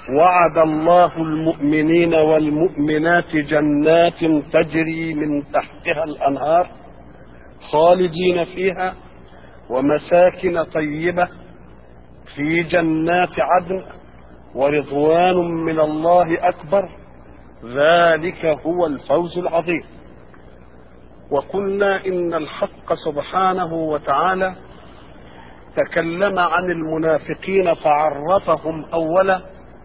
وعد الله المؤمنين والمؤمنات جنات تجري من تحتها الانهار خالدين فيها ومساكن طيبه في جنات عدن ورضوان من الله اكبر ذلك هو الفوز العظيم وقلنا ان الحق سبحانه وتعالى تكلم عن المنافقين فعرفهم اولا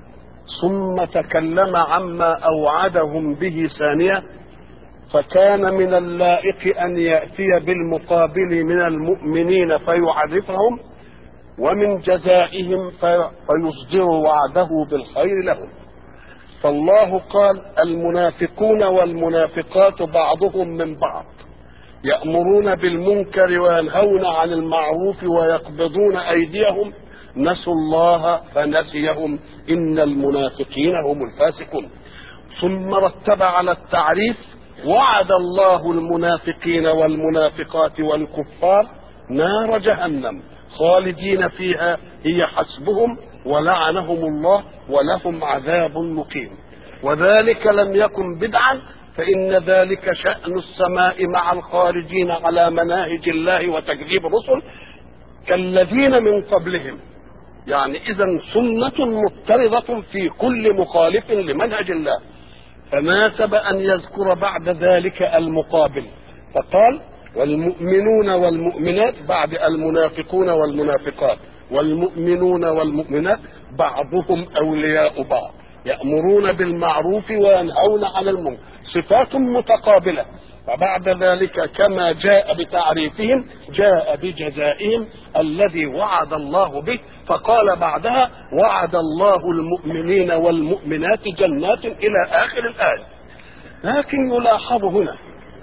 ثم تكلم عما اوعدهم به ثانيه فكان من اللائق ان ياتي بالمقابل من المؤمنين فيعرفهم ومن جزائهم فيصدر وعده بالخير لهم فالله قال المنافقون والمنافقات بعضهم من بعض يأمرون بالمنكر وينهون عن المعروف ويقبضون أيديهم نسوا الله فنسيهم إن المنافقين هم الفاسقون ثم رتب على التعريف وعد الله المنافقين والمنافقات والكفار نار جهنم خالدين فيها هي حسبهم ولعنهم الله ولهم عذاب مقيم وذلك لم يكن بدعا فإن ذلك شأن السماء مع الخارجين على مناهج الله وتكذيب الرسل كالذين من قبلهم يعني إذا سنة مضطردة في كل مخالف لمنهج الله فناسب أن يذكر بعد ذلك المقابل فقال والمؤمنون والمؤمنات بعد المنافقون والمنافقات والمؤمنون والمؤمنات بعضهم أولياء بعض يأمرون بالمعروف وينهون عن المنكر صفات متقابلة وبعد ذلك كما جاء بتعريفهم جاء بجزائهم الذي وعد الله به فقال بعدها وعد الله المؤمنين والمؤمنات جنات إلى آخر الآية لكن يلاحظ هنا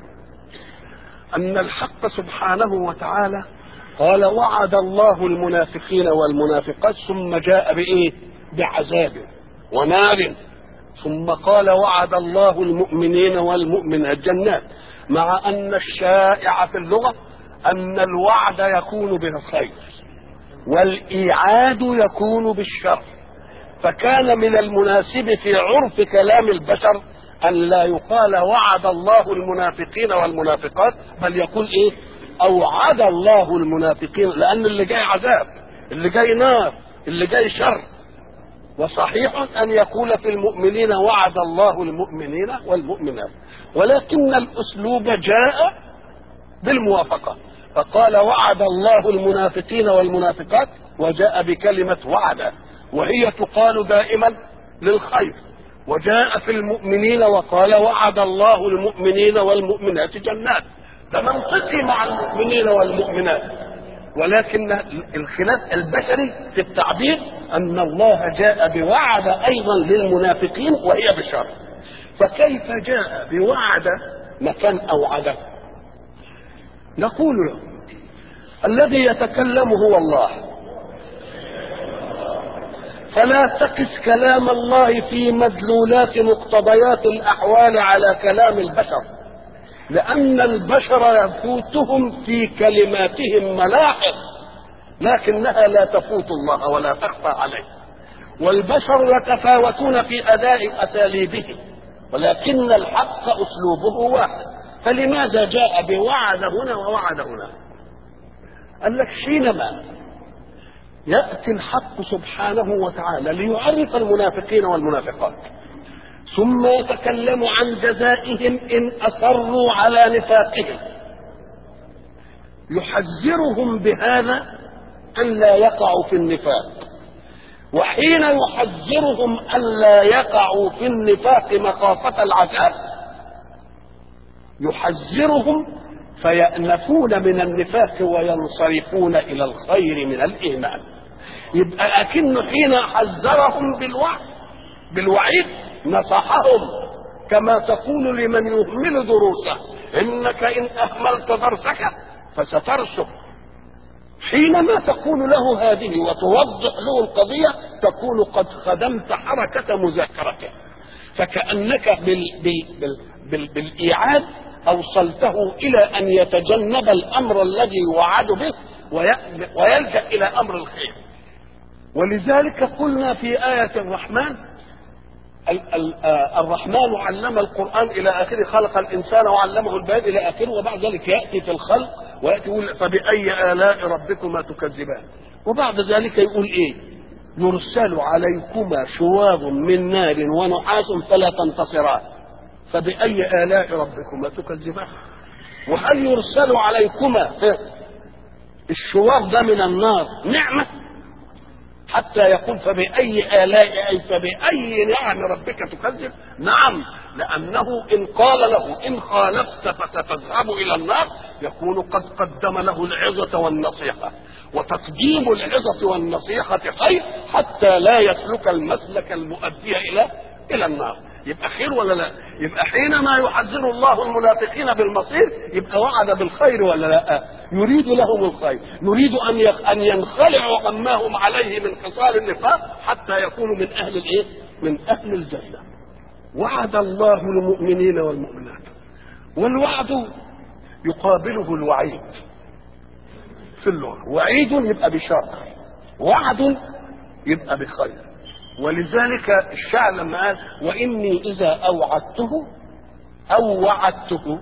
أن الحق سبحانه وتعالى قال وعد الله المنافقين والمنافقات ثم جاء بإيه بعذاب ونار ثم قال وعد الله المؤمنين والمؤمنات جنات مع أن الشائع في اللغة أن الوعد يكون بالخير والإيعاد يكون بالشر فكان من المناسب في عرف كلام البشر أن لا يقال وعد الله المنافقين والمنافقات بل يقول إيه أوعد الله المنافقين لأن اللي جاي عذاب اللي جاي نار اللي جاي شر وصحيح أن يقول في المؤمنين وعد الله المؤمنين والمؤمنات ولكن الأسلوب جاء بالموافقة فقال وعد الله المنافقين والمنافقات وجاء بكلمة وعد وهي تقال دائما للخير وجاء في المؤمنين وقال وعد الله المؤمنين والمؤمنات جنات ده منطقي مع المؤمنين والمؤمنات ولكن الخلاف البشري في التعبير ان الله جاء بوعد ايضا للمنافقين وهي بشر فكيف جاء بوعد مكان اوعده نقول له الذي يتكلم هو الله فلا تقس كلام الله في مدلولات مقتضيات الاحوال على كلام البشر لان البشر يفوتهم في كلماتهم ملاحظ لكنها لا تفوت الله ولا تخفى عليه والبشر يتفاوتون في اداء اساليبهم ولكن الحق اسلوبه واحد فلماذا جاء بوعد هنا ووعد هنا قال لك حينما ياتي الحق سبحانه وتعالى ليعرف المنافقين والمنافقات ثم يتكلم عن جزائهم ان اصروا على نفاقهم يحذرهم بهذا ان لا يقعوا في النفاق وحين يحذرهم الا يقعوا في النفاق مخافه العذاب يحذرهم فيأنفون من النفاق وينصرفون إلى الخير من الإيمان يبقى أكنه حين حذرهم بالوعد بالوعيد نصحهم كما تقول لمن يهمل دروسه إنك إن أهملت درسك فسترسب حينما تقول له هذه وتوضح له القضية تكون قد خدمت حركة مذاكرته فكأنك بال بال بال بال بالإيعاد أوصلته إلى أن يتجنب الأمر الذي يوعد به ويلجأ إلى أمر الخير ولذلك قلنا في آية الرحمن ال- ال- آه، الرحمن علم القرآن إلى آخره خلق الإنسان وعلمه البيان إلى آخره وبعد ذلك يأتي في الخلق ويأتي يقول فبأي آلاء ربكما تكذبان وبعد ذلك يقول إيه يرسل عليكما شواظ من نار ونحاس فلا تنتصران فبأي آلاء ربكما تكذبان وهل يرسل عليكما ها، الشواظ ده من النار نعمة حتى يقول فبأي آلاء أي فبأي نعم ربك تكذب نعم لأنه إن قال له إن خالفت فستذهب إلى النار يكون قد قدم له العظة والنصيحة وتقديم العظة والنصيحة خير حتى لا يسلك المسلك المؤدي إلى إلى النار يبقى خير ولا لا يبقى حينما يحذر الله المنافقين بالمصير يبقى وعد بالخير ولا لا يريد لهم الخير نريد ان يخ... ان ينخلعوا عما هم عليه من خصال النفاق حتى يكونوا من اهل الايه من اهل الجنه وعد الله المؤمنين والمؤمنات والوعد يقابله الوعيد في اللغه وعيد يبقى بشر وعد يبقى بخير ولذلك الشاعر لما قال واني اذا اوعدته او وعدته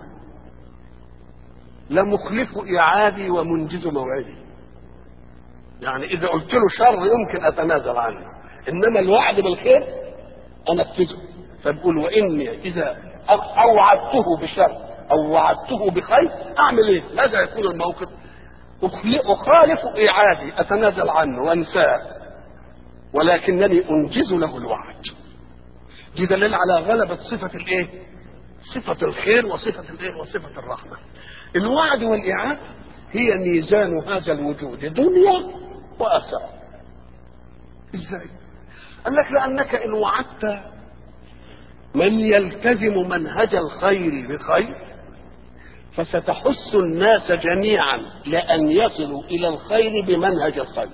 لمخلف اعادي ومنجز موعدي يعني اذا قلت له شر يمكن اتنازل عنه انما الوعد بالخير انفذه فبقول واني اذا اوعدته بشر او وعدته بخير اعمل ايه ماذا يكون الموقف اخالف اعادي اتنازل عنه وانساه ولكنني انجز له الوعد دي دليل على غلبة صفة الايه صفة الخير وصفة الايه وصفة الرحمة الوعد والإعاد هي ميزان هذا الوجود دنيا وآخرة ازاي قال لك لأنك إن وعدت من يلتزم منهج الخير بخير فستحث الناس جميعا لأن يصلوا إلى الخير بمنهج الخير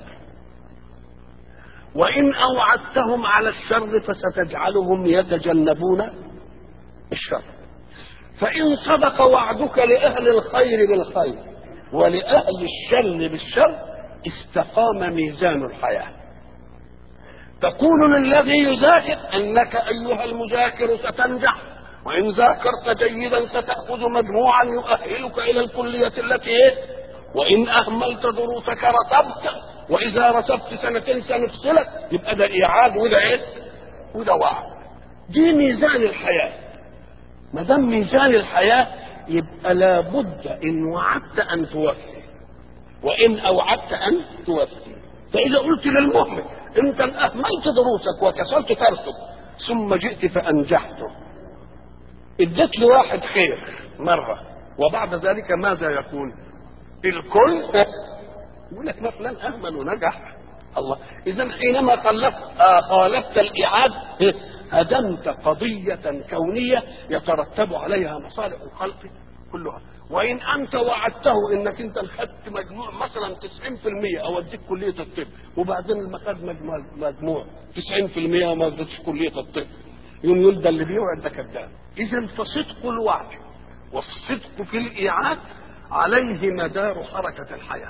وإن أوعدتهم على الشر فستجعلهم يتجنبون الشر فإن صدق وعدك لأهل الخير بالخير ولأهل الشر بالشر استقام ميزان الحياة تقول للذي يذاكر أنك أيها المذاكر ستنجح وإن ذاكرت جيدا ستأخذ مجموعا يؤهلك إلى الكلية التي إيه؟ وإن أهملت دروسك رسبت وإذا رسبت سنتين سنفصلك يبقى ده إيعاد وده إيه؟ وده وعد دي ميزان الحياة ما دام ميزان الحياة يبقى لابد إن وعدت أن توفي وإن أوعدت أن توفي فإذا قلت للمؤمن أنت أهملت دروسك وكسلت ترسب ثم جئت فأنجحته اديت لواحد خير مرة وبعد ذلك ماذا يكون الكل يقول لك ما فلان اهمل ونجح الله اذا حينما خلفت آه خالفت الاعاد هدمت قضية كونية يترتب عليها مصالح الخلق كلها وإن أنت وعدته إنك أنت خدت مجموع مثلا 90% أو أديك كلية الطب وبعدين لما خد مجموع, مجموع 90% وما اديتش كلية الطب يوم يقول ده اللي بيوعد ده كذاب إذا فصدق الوعد والصدق في الإيعاد عليه مدار حركة الحياة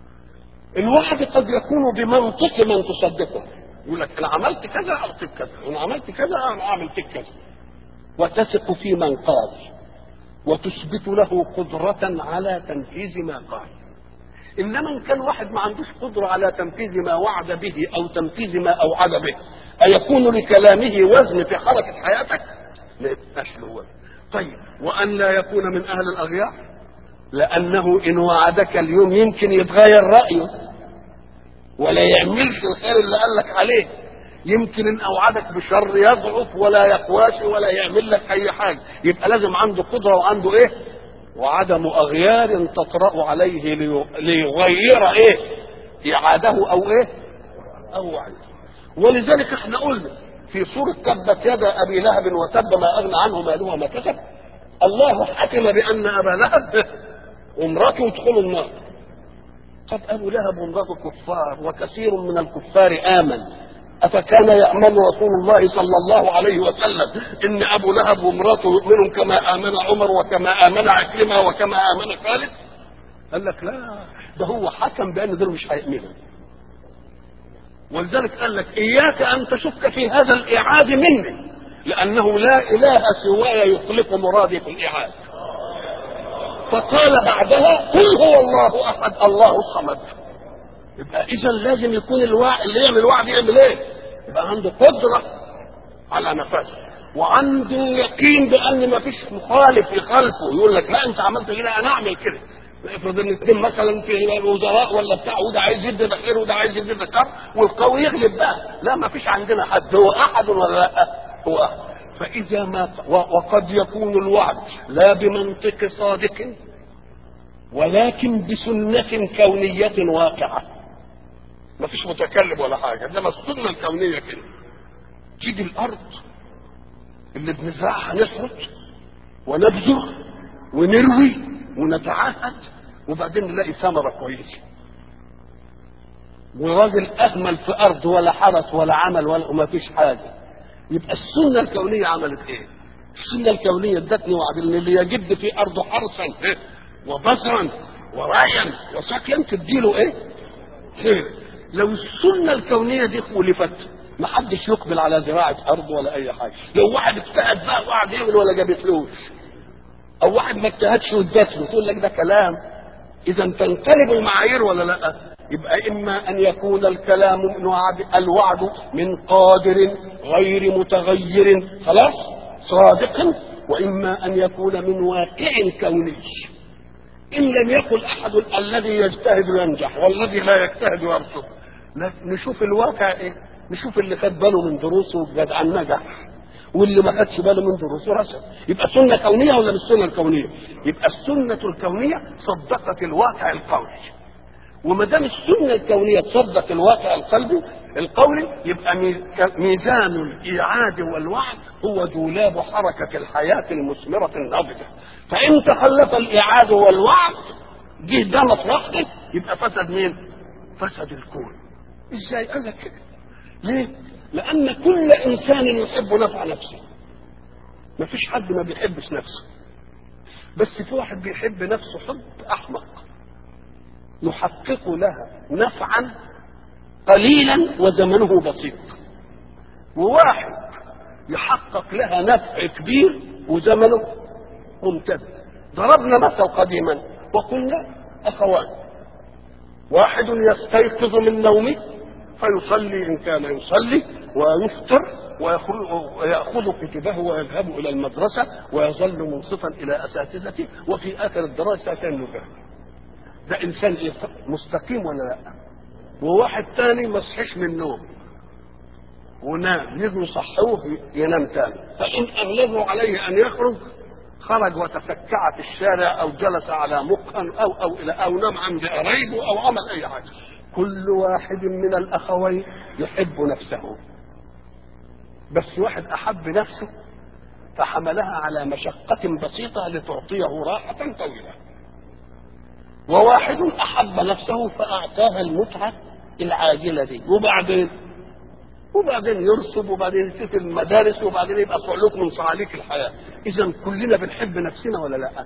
الوعد قد يكون بمنطق من تصدقه يقول لك انا عملت كذا اعطيك كذا انا عملت كذا انا عملت كذا وتثق في من قال وتثبت له قدرة على تنفيذ ما قال انما ان كان واحد ما عندوش قدرة على تنفيذ ما وعد به او تنفيذ ما اوعد به ايكون لكلامه وزن في حركة حياتك ما يبقاش له وزن طيب وان لا يكون من اهل الاغيار لانه ان وعدك اليوم يمكن يتغير رايه ولا يعملش الخير اللي قال لك عليه يمكن ان اوعدك بشر يضعف ولا يقواش ولا يعمل لك اي حاجه يبقى لازم عنده قدره وعنده ايه وعدم اغيار تطرا عليه ليغير ايه اعاده او ايه او وعده ولذلك احنا قلنا في سوره تبت يد ابي لهب وتب ما اغنى عنه ماله وما كسب الله حكم بان ابا لهب وامراته يدخلوا النار قد ابو لهب وامراته كفار وكثير من الكفار امن افكان يامن رسول الله صلى الله عليه وسلم ان ابو لهب وامراته يؤمنون كما امن عمر وكما امن عكرمه وكما امن خالد قال لك لا ده هو حكم بان دول مش هيؤمنوا ولذلك قال لك اياك ان تشك في هذا الايعاد مني لانه لا اله سواي يخلق مرادي في الايعاد فقال بعدها قل هو الله احد الله الصمد يبقى اذا لازم يكون الواعي اللي يعمل وعد يعمل ايه؟ يبقى عنده قدره على نفسه وعنده يقين بان ما فيش مخالف يخالفه يقول لك لا انت عملت كده انا اعمل كده افرض ان اثنين مثلا في وزراء ولا بتاع وده عايز يدي ده خير وده عايز يدي ده شر والقوي يغلب بقى لا ما فيش عندنا حد هو احد ولا لا هو احد فاذا ما وقد يكون الوعد لا بمنطق صادق ولكن بسنة كونية واقعة ما فيش متكلم ولا حاجة انما السنة الكونية كده تيجي الارض اللي بنزرعها نسرط ونبذر ونروي ونتعهد وبعدين نلاقي ثمرة كويسة وراجل أهمل في أرض ولا حرث ولا عمل ولا وما فيش حاجة يبقى السنة الكونية عملت إيه؟ السنة الكونية ادتني وعد إن اللي يجد في أرضه حرثا إيه؟ وبذرا ورعيا وسقيا تديله إيه؟ خير لو السنة الكونية دي خولفت ما حدش يقبل على زراعة أرض ولا أي حاجة لو واحد اجتهد بقى وقعد يعمل ولا جابتلوش او واحد ما اجتهدش وادت له تقول لك ده كلام اذا تنقلب المعايير ولا لا يبقى اما ان يكون الكلام من وعد الوعد من قادر غير متغير خلاص صادق واما ان يكون من واقع كوني ان لم يقل احد الذي يجتهد ينجح والذي لا يجتهد يرسب نشوف الواقع ايه نشوف اللي خد باله من دروسه جدعا نجح واللي ما خدش باله من دروسه رسم يبقى سنه كونيه ولا مش سنه الكونيه يبقى السنه الكونيه صدقت الواقع القولي وما دام السنه الكونيه تصدق الواقع القلبي القولي يبقى ميزان الايعاد والوعد هو دولاب حركه الحياه المثمره الناضجه فان تخلف الايعاد والوعد جه ده مصلحته يبقى فسد مين؟ فسد الكون ازاي قال لك كده؟ ليه؟ لأن كل إنسان يحب نفع نفسه ما فيش حد ما بيحبش نفسه بس في واحد بيحب نفسه حب أحمق يحقق لها نفعا قليلا وزمنه بسيط وواحد يحقق لها نفع كبير وزمنه ممتد ضربنا مثل قديما وقلنا أخوان واحد يستيقظ من نومه فيصلي إن كان يصلي ويفطر ويأخذ كتبه ويذهب إلى المدرسة ويظل منصفا إلى أساتذته وفي آخر الدراسة كان يجاهد ده إنسان إيه مستقيم ولا لا وواحد تاني ما صحيش من النوم ونام يجوا يصحوه ينام تاني فإن أغلبوا عليه أن يخرج خرج وتفكع في الشارع أو جلس على مقهى أو أو إلى أو نام عند قرايبه أو عمل أي حاجة كل واحد من الأخوين يحب نفسه بس واحد أحب نفسه فحملها على مشقة بسيطة لتعطيه راحة طويلة وواحد أحب نفسه فأعطاها المتعة العاجلة دي وبعدين وبعدين يرسب وبعدين يتفق المدارس وبعدين يبقى صعلوك من صعاليك الحياة إذا كلنا بنحب نفسنا ولا لا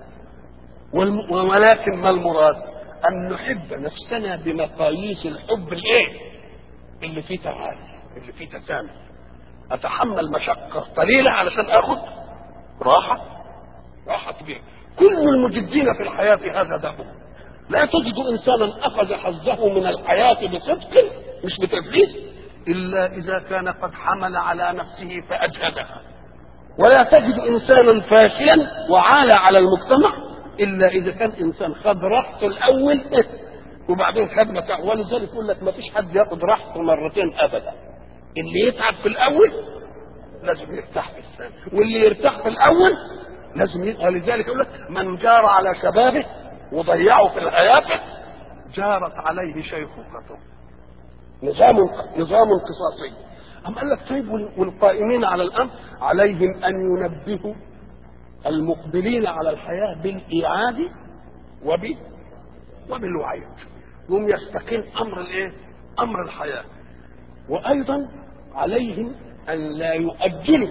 ولكن ما المراد أن نحب نفسنا بمقاييس الحب الإيه اللي فيه تعالي اللي فيه تسامح أتحمل مشقة قليلة علشان آخد راحة راحة كبيرة كل المجدين في الحياة هذا دأبه لا تجد إنسانا أخذ حظه من الحياة بصدق مش بتفليس إلا إذا كان قد حمل على نفسه فأجهدها ولا تجد إنسانا فاشيا وعال على المجتمع إلا إذا كان إنسان خد راحته الأول وبعدين خد متاع ولذلك يقول لك ما فيش حد ياخد راحته مرتين أبدا اللي يتعب في الأول لازم يرتاح في الثاني واللي يرتاح في الأول لازم يبقى لذلك يقول لك من جار على شبابه وضيعه في الحياة جارت عليه شيخوخته نظام نظام قصاصي أم قال لك طيب والقائمين على الأمر عليهم أن ينبهوا المقبلين على الحياة بالإيعاد وب وبالوعيد هم يستقيم أمر الإيه؟ أمر الحياة وأيضا عليهم أن لا يؤجلوا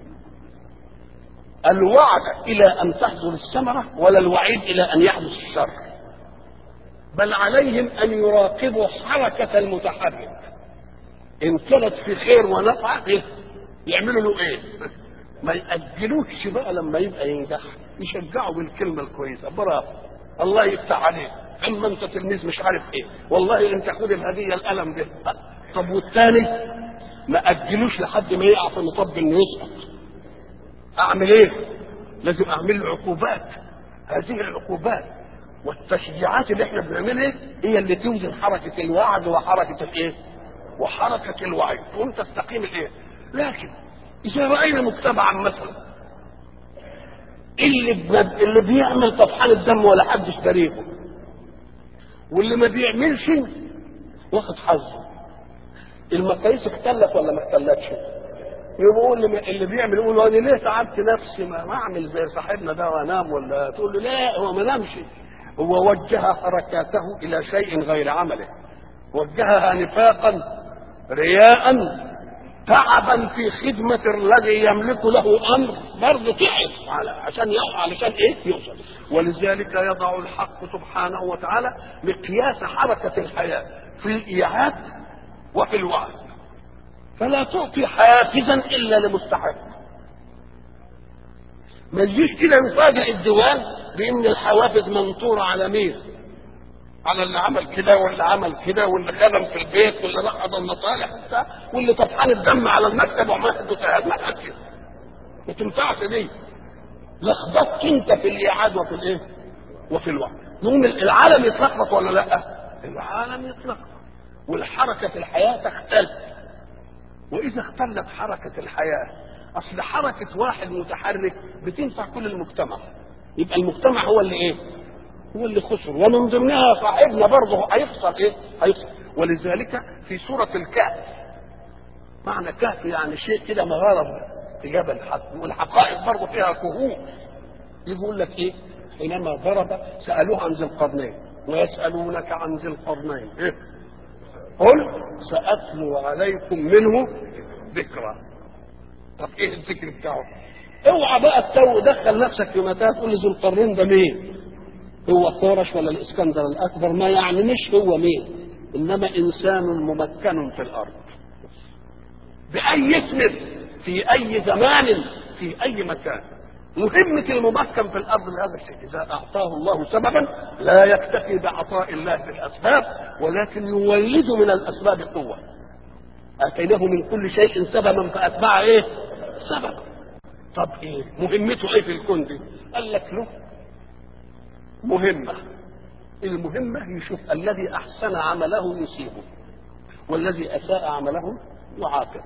الوعد إلى أن تحصل الثمرة ولا الوعيد إلى أن يحدث الشر بل عليهم أن يراقبوا حركة المتحرك ان كانت في خير ونفع إيه؟ يعملوا له ايه ما يأجلوش بقى لما يبقى ينجح يشجعوا بالكلمة الكويسة برافو الله يفتح عليك اما انت تلميذ مش عارف ايه والله انت خد الهدية القلم ده طب والتاني ما أجلوش لحد ما يقع في مطب انه يسقط اعمل ايه لازم اعمل له عقوبات هذه العقوبات والتشجيعات اللي احنا بنعملها هي اللي توزن حركة الوعد وحركة الايه وحركة الوعي تقوم تستقيم الايه لكن اذا رأينا مجتمعا مثلا اللي ب- اللي بيعمل طفحان الدم ولا حدش تاريخه واللي ما بيعملش واخد حظه المقاييس اختلت ولا ما اختلتش يقول اللي, اللي بيعمل يقول انا ليه تعبت نفسي ما ما اعمل زي صاحبنا ده وانام ولا تقول له لا هو ما نامش هو وجه حركاته الى شيء غير عمله وجهها نفاقا رياء تعبا في خدمة الذي يملك له أمر برضه تعب على- عشان يقع علشان إيه؟ يوصل ولذلك يضع الحق سبحانه وتعالى مقياس حركة الحياة في الإيعاد وفي الوعد فلا تعطي حافزا إلا لمستحق ما تجيش كده يفاجئ الديوان بأن الحوافز منطورة على مين؟ على اللي عمل كده واللي عمل كده واللي خدم في البيت واللي راح قضى المصالح وبتاع واللي طفحان الدم على المكتب وعمال عنده شهاد ما حدش ما تنفعش دي لخبطت انت في الايعاد وفي الايه؟ وفي الوعي يقوم العالم يتلخبط ولا لا؟ العالم يتلخبط والحركه في الحياه تختلف واذا اختلت حركه الحياه اصل حركه واحد متحرك بتنفع كل المجتمع يبقى المجتمع هو اللي ايه؟ هو اللي خسر ومن ضمنها صاحبنا برضه هيخسر ايه؟ هيخسر ولذلك في سورة الكهف معنى كهف يعني شيء كده مغارب في جبل حق والحقائق برضه فيها كهوف يقول لك ايه؟ حينما ضرب سألوه عن ذي القرنين ويسألونك عن ذي القرنين إيه؟ قل سأتلو عليكم منه ذكرى طب ايه الذكر بتاعه؟ اوعى بقى التو دخل نفسك في متاهه تقول لي ذو القرنين ده مين؟ هو قورش ولا الاسكندر الاكبر ما يعني مش هو مين انما انسان ممكن في الارض باي اسم في اي زمان في اي مكان مهمة الممكن في الأرض بهذا الشيء إذا أعطاه الله سببا لا يكتفي بعطاء الله بالأسباب ولكن يولد من الأسباب قوة آتيناه من كل شيء سببا فأتبع إيه؟ سببا طب إيه؟ مهمته إيه في الكون دي؟ قال لك له مهمة المهمة يشوف الذي أحسن عمله يصيبه والذي أساء عمله يعاقب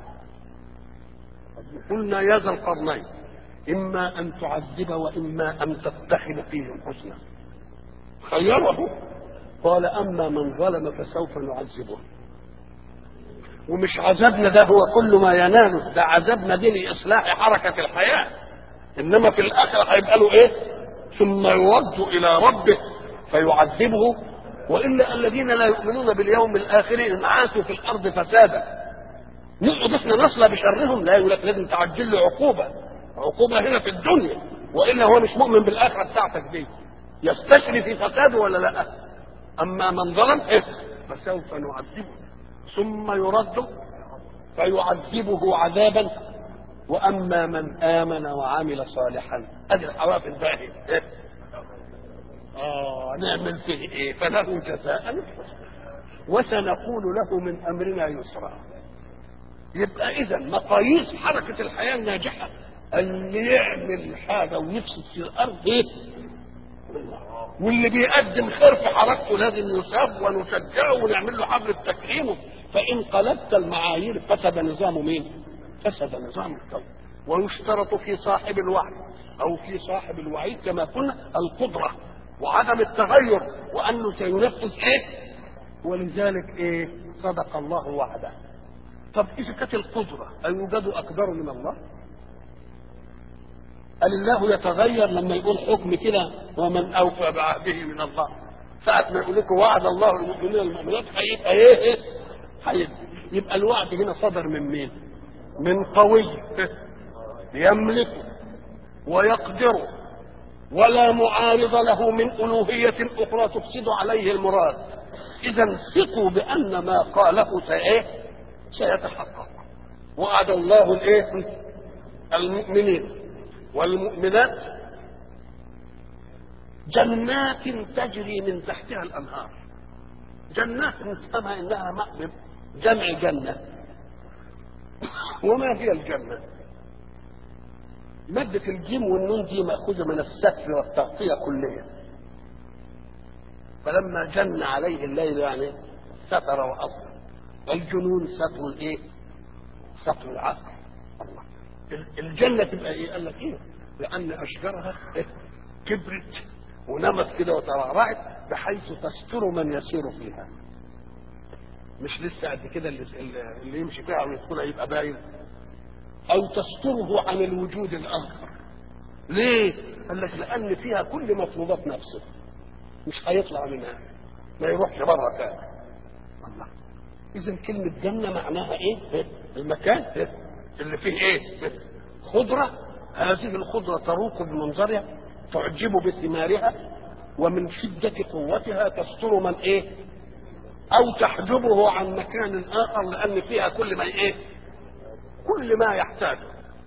قلنا يا ذا القرنين إما أن تعذب وإما أن تتخذ فيهم حسنا خيره قال أما من ظلم فسوف نعذبه ومش عذابنا ده هو كل ما يناله ده عذابنا دي لإصلاح حركة الحياة إنما في الآخرة هيبقى له إيه ثم يرد إلى ربه فيعذبه وإلا الذين لا يؤمنون باليوم الآخر إن عاشوا في الأرض فسادا نقعد احنا نصلى بشرهم لا يقول لك لازم تعجل له عقوبة عقوبة هنا في الدنيا وإلا هو مش مؤمن بالآخرة بتاعتك دي يستشري في فساده ولا لا أما من ظلم إيه فسوف نعذبه ثم يرد فيعذبه عذابا واما من امن وعمل صالحا ادي الحوافز بقى إيه؟ اه نعمل فيه ايه فله جزاء الحسنى وسنقول له من امرنا يسرا يبقى اذا مقاييس حركه الحياه الناجحه اللي يعمل حاجه ويفسد في الارض ايه واللي بيقدم خير في حركته لازم يصاب ونشجعه ونعمل له حفل تكريمه فان قلبت المعايير فسد نظام مين؟ فسد نظام الكون ويشترط في صاحب الوعي او في صاحب الوعيد كما قلنا القدره وعدم التغير وانه سينفذ ايه؟ ولذلك ايه؟ صدق الله وعده. طب اذا كانت القدره ايوجد اقدر من الله؟ قال الله يتغير لما يقول حكم كده ومن اوفى بعهده من الله ساعة ما يقول لكم وعد الله المؤمنين المؤمنات هيبقى ايه ايه؟ هيبقى يبقى الوعد هنا صدر من مين؟ من قوي يملكه ويقدره ولا معارض له من ألوهية أخرى تفسد عليه المراد إذا ثقوا بأن ما قاله سإيه سيتحقق وعد الله الايه المؤمنين والمؤمنات جنات تجري من تحتها الانهار جنات نفهمها انها مأمن جمع جنه وما هي الجنه مادة الجيم والنون دي مأخوذة من الستر والتغطية كليا فلما جن عليه الليل يعني ستر وأصل الجنون ستر الايه؟ ستر العقل الله الجنة تبقى ايه؟ قال لك ايه؟ لأن أشجارها إيه؟ كبرت ونمت كده وترعرعت بحيث تستر من يسير فيها مش لسه قد كده اللي, اللي يمشي فيها او يدخلها يبقى باين او تستره عن الوجود الاخر ليه قال لك لان فيها كل مفروضات نفسه مش هيطلع منها ما يروحش بره تاني الله اذا كلمه جنه معناها ايه المكان اللي فيه ايه خضره هذه الخضره تروق بمنظرها تعجب بثمارها ومن شدة قوتها تستر من ايه او تحجبه عن مكان اخر لان فيها كل ما ايه كل ما يحتاجه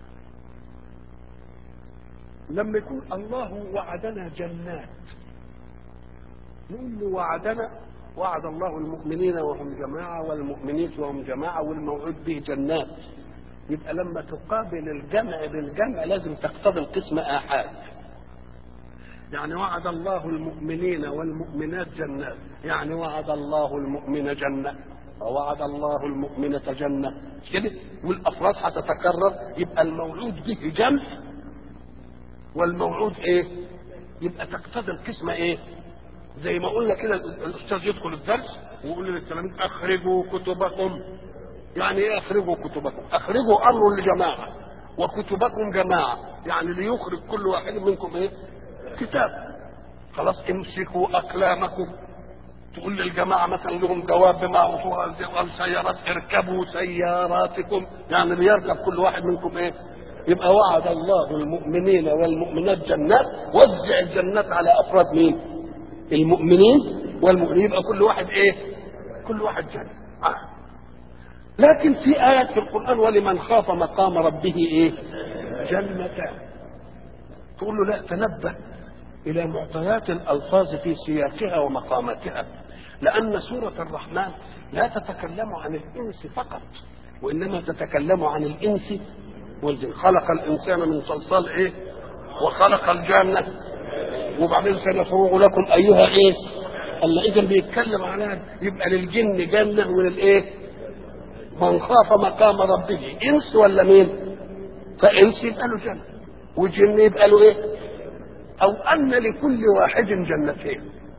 لما يكون الله وعدنا جنات نقول له وعدنا وعد الله المؤمنين وهم جماعة والمؤمنين وهم جماعة والموعود به جنات يبقى لما تقابل الجمع بالجمع لازم تقتضي القسم آحاد يعني وعد الله المؤمنين والمؤمنات جنات يعني وعد الله المؤمن جنة ووعد الله المؤمنة جنة كده والأفراد هتتكرر يبقى الموعود به جمع والموعود ايه يبقى تقتضي القسمة ايه زي ما قلنا كده الأستاذ يدخل الدرس ويقول للتلاميذ أخرجوا كتبكم يعني ايه أخرجوا كتبكم أخرجوا أمر لجماعة وكتبكم جماعة يعني ليخرج كل واحد منكم ايه كتاب خلاص امسكوا اقلامكم تقول للجماعه مثلا لهم دواب معروفها والسيارات اركبوا سياراتكم يعني ليركب كل واحد منكم ايه يبقى وعد الله المؤمنين والمؤمنات جنات وزع الجنات على افراد مين المؤمنين والمؤمنين يبقى كل واحد ايه كل واحد جنة آه. لكن في آيات في القرآن ولمن خاف مقام ربه ايه جنتان تقول له لا تنبه إلى معطيات الألفاظ في سياقها ومقاماتها لأن سورة الرحمن لا تتكلم عن الإنس فقط وإنما تتكلم عن الإنس والجن خلق الإنسان من صلصال إيه وخلق الجنة وبعدين سنفرغ لكم أيها إيه الله إذا بيتكلم عنها يبقى للجن جنة وللإيه من خاف مقام ربه إنس ولا مين فإنس يبقى له جنة وجن يبقى له إيه أو أن لكل واحد جنتين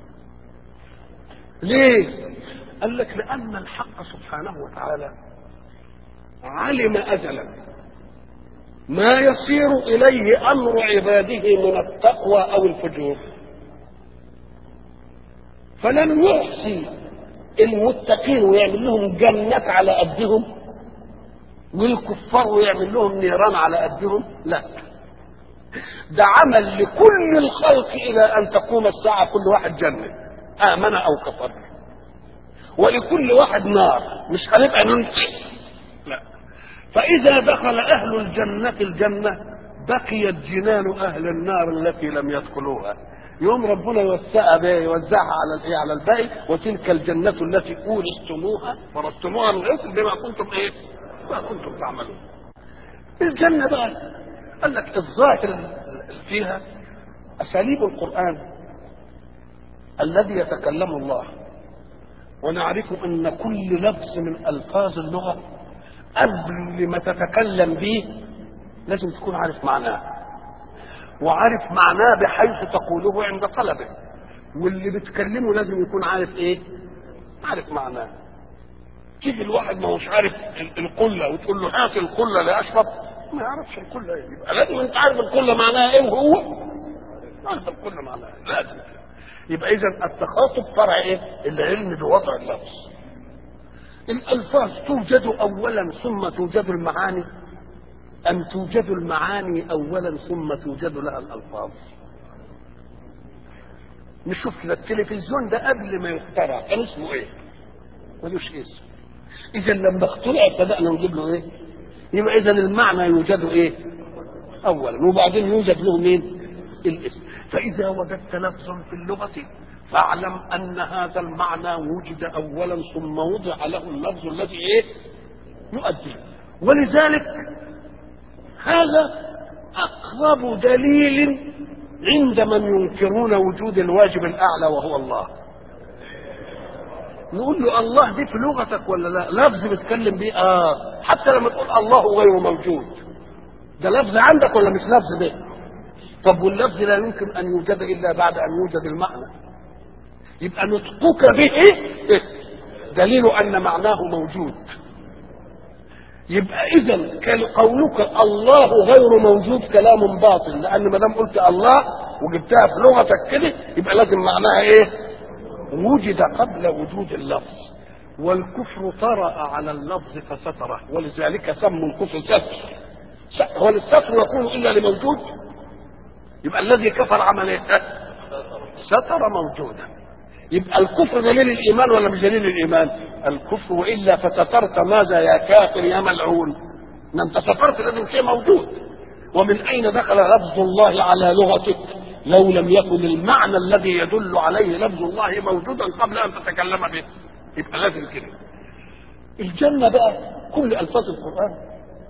ليه قال لك لأن الحق سبحانه وتعالى علم أزلا ما يصير إليه أمر عباده من التقوى أو الفجور فلم يحصي المتقين ويعمل لهم جنات على قدهم والكفار ويعمل لهم نيران على قدهم لا ده عمل لكل الخلق الى ان تقوم الساعه كل واحد جنه امن او كفر ولكل واحد نار مش هنبقى ننسى لا فاذا دخل اهل الجنه الجنه بقيت جنان اهل النار التي لم يدخلوها يوم ربنا يوسعها بيه يوزعها على الايه على الباقي وتلك الجنه التي اورثتموها ورثتموها من الاصل بما كنتم ايه؟ ما كنتم تعملون. الجنه بقى قال لك الظاهر فيها اساليب القران الذي يتكلم الله ونعرف ان كل لفظ من الفاظ اللغه قبل ما تتكلم به لازم تكون عارف معناه وعارف معناه بحيث تقوله عند طلبه واللي بتكلمه لازم يكون عارف ايه عارف معناه تيجي الواحد ما هوش عارف القله وتقول له هات القله لاشرب ما يعرفش القله ايه يبقى لازم انت عارف القله معناها ايه وهو عارف القله معناها ايه لازم يبقى اذا التخاطب فرع ايه العلم بوضع اللفظ الالفاظ توجد اولا ثم توجد المعاني ام توجد المعاني اولا ثم توجد لها الالفاظ نشوف كده التلفزيون ده قبل ما يخترع كان اسمه ايه ملوش اسم اذا لما اخترع بدانا نجيب له ايه يبقى اذا المعنى يوجد ايه اولا وبعدين يوجد له مين الاسم فاذا وجدت لفظا في اللغه فاعلم ان هذا المعنى وجد اولا ثم وضع له اللفظ الذي ايه يؤدي ولذلك هذا اقرب دليل عند من ينكرون وجود الواجب الاعلى وهو الله نقول له الله دي في لغتك ولا لا لفظ بتكلم بيه اه حتى لما تقول الله غير موجود ده لفظ عندك ولا مش لفظ ده طب واللفظ لا يمكن ان يوجد الا بعد ان يوجد المعنى يبقى نطقك به إيه؟ دليل ان معناه موجود يبقى اذا قولك الله غير موجود كلام باطل لان ما دام قلت الله وجبتها في لغتك كده يبقى لازم معناها ايه وجد قبل وجود اللفظ والكفر طرأ على اللفظ فستره ولذلك سموا الكفر ستر هو الستر يكون الا لموجود يبقى الذي كفر عمل ايه ستر موجودا يبقى الكفر دليل الايمان ولا مش دليل الايمان الكفر والا فسترت ماذا يا كافر يا ملعون ما انت سترت لازم شيء موجود ومن اين دخل لفظ الله على لغتك لو لم يكن المعنى الذي يدل عليه لفظ الله موجودا قبل ان تتكلم به يبقى لازم كده الجنة بقى كل ألفاظ القرآن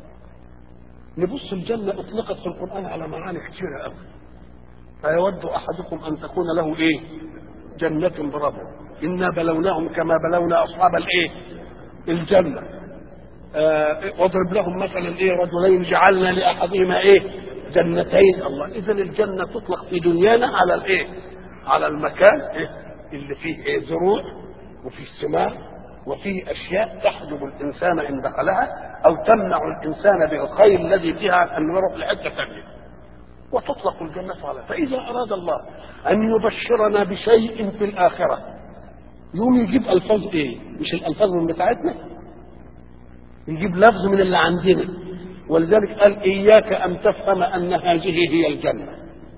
نبص الجنة أطلقت في القرآن على معاني كثيرة أوي فيود أحدكم أن تكون له إيه جنة بربه إنا بلوناهم كما بلونا أصحاب الإيه الجنة آه واضرب لهم مثلا إيه رجلين جعلنا لأحدهما إيه جنتين الله إذا الجنة تطلق في دنيانا على الإيه على المكان إيه اللي فيه إيه زروع وفيه ثمار وفيه اشياء تحجب الانسان ان دخلها او تمنع الانسان بالخير الذي فيها ان يروح لحته ثانيه وتطلق الجنه على فاذا اراد الله ان يبشرنا بشيء في الاخره يوم يجيب الفاظ ايه مش الالفاظ من بتاعتنا يجيب لفظ من اللي عندنا ولذلك قال اياك ان تفهم ان هذه هي الجنه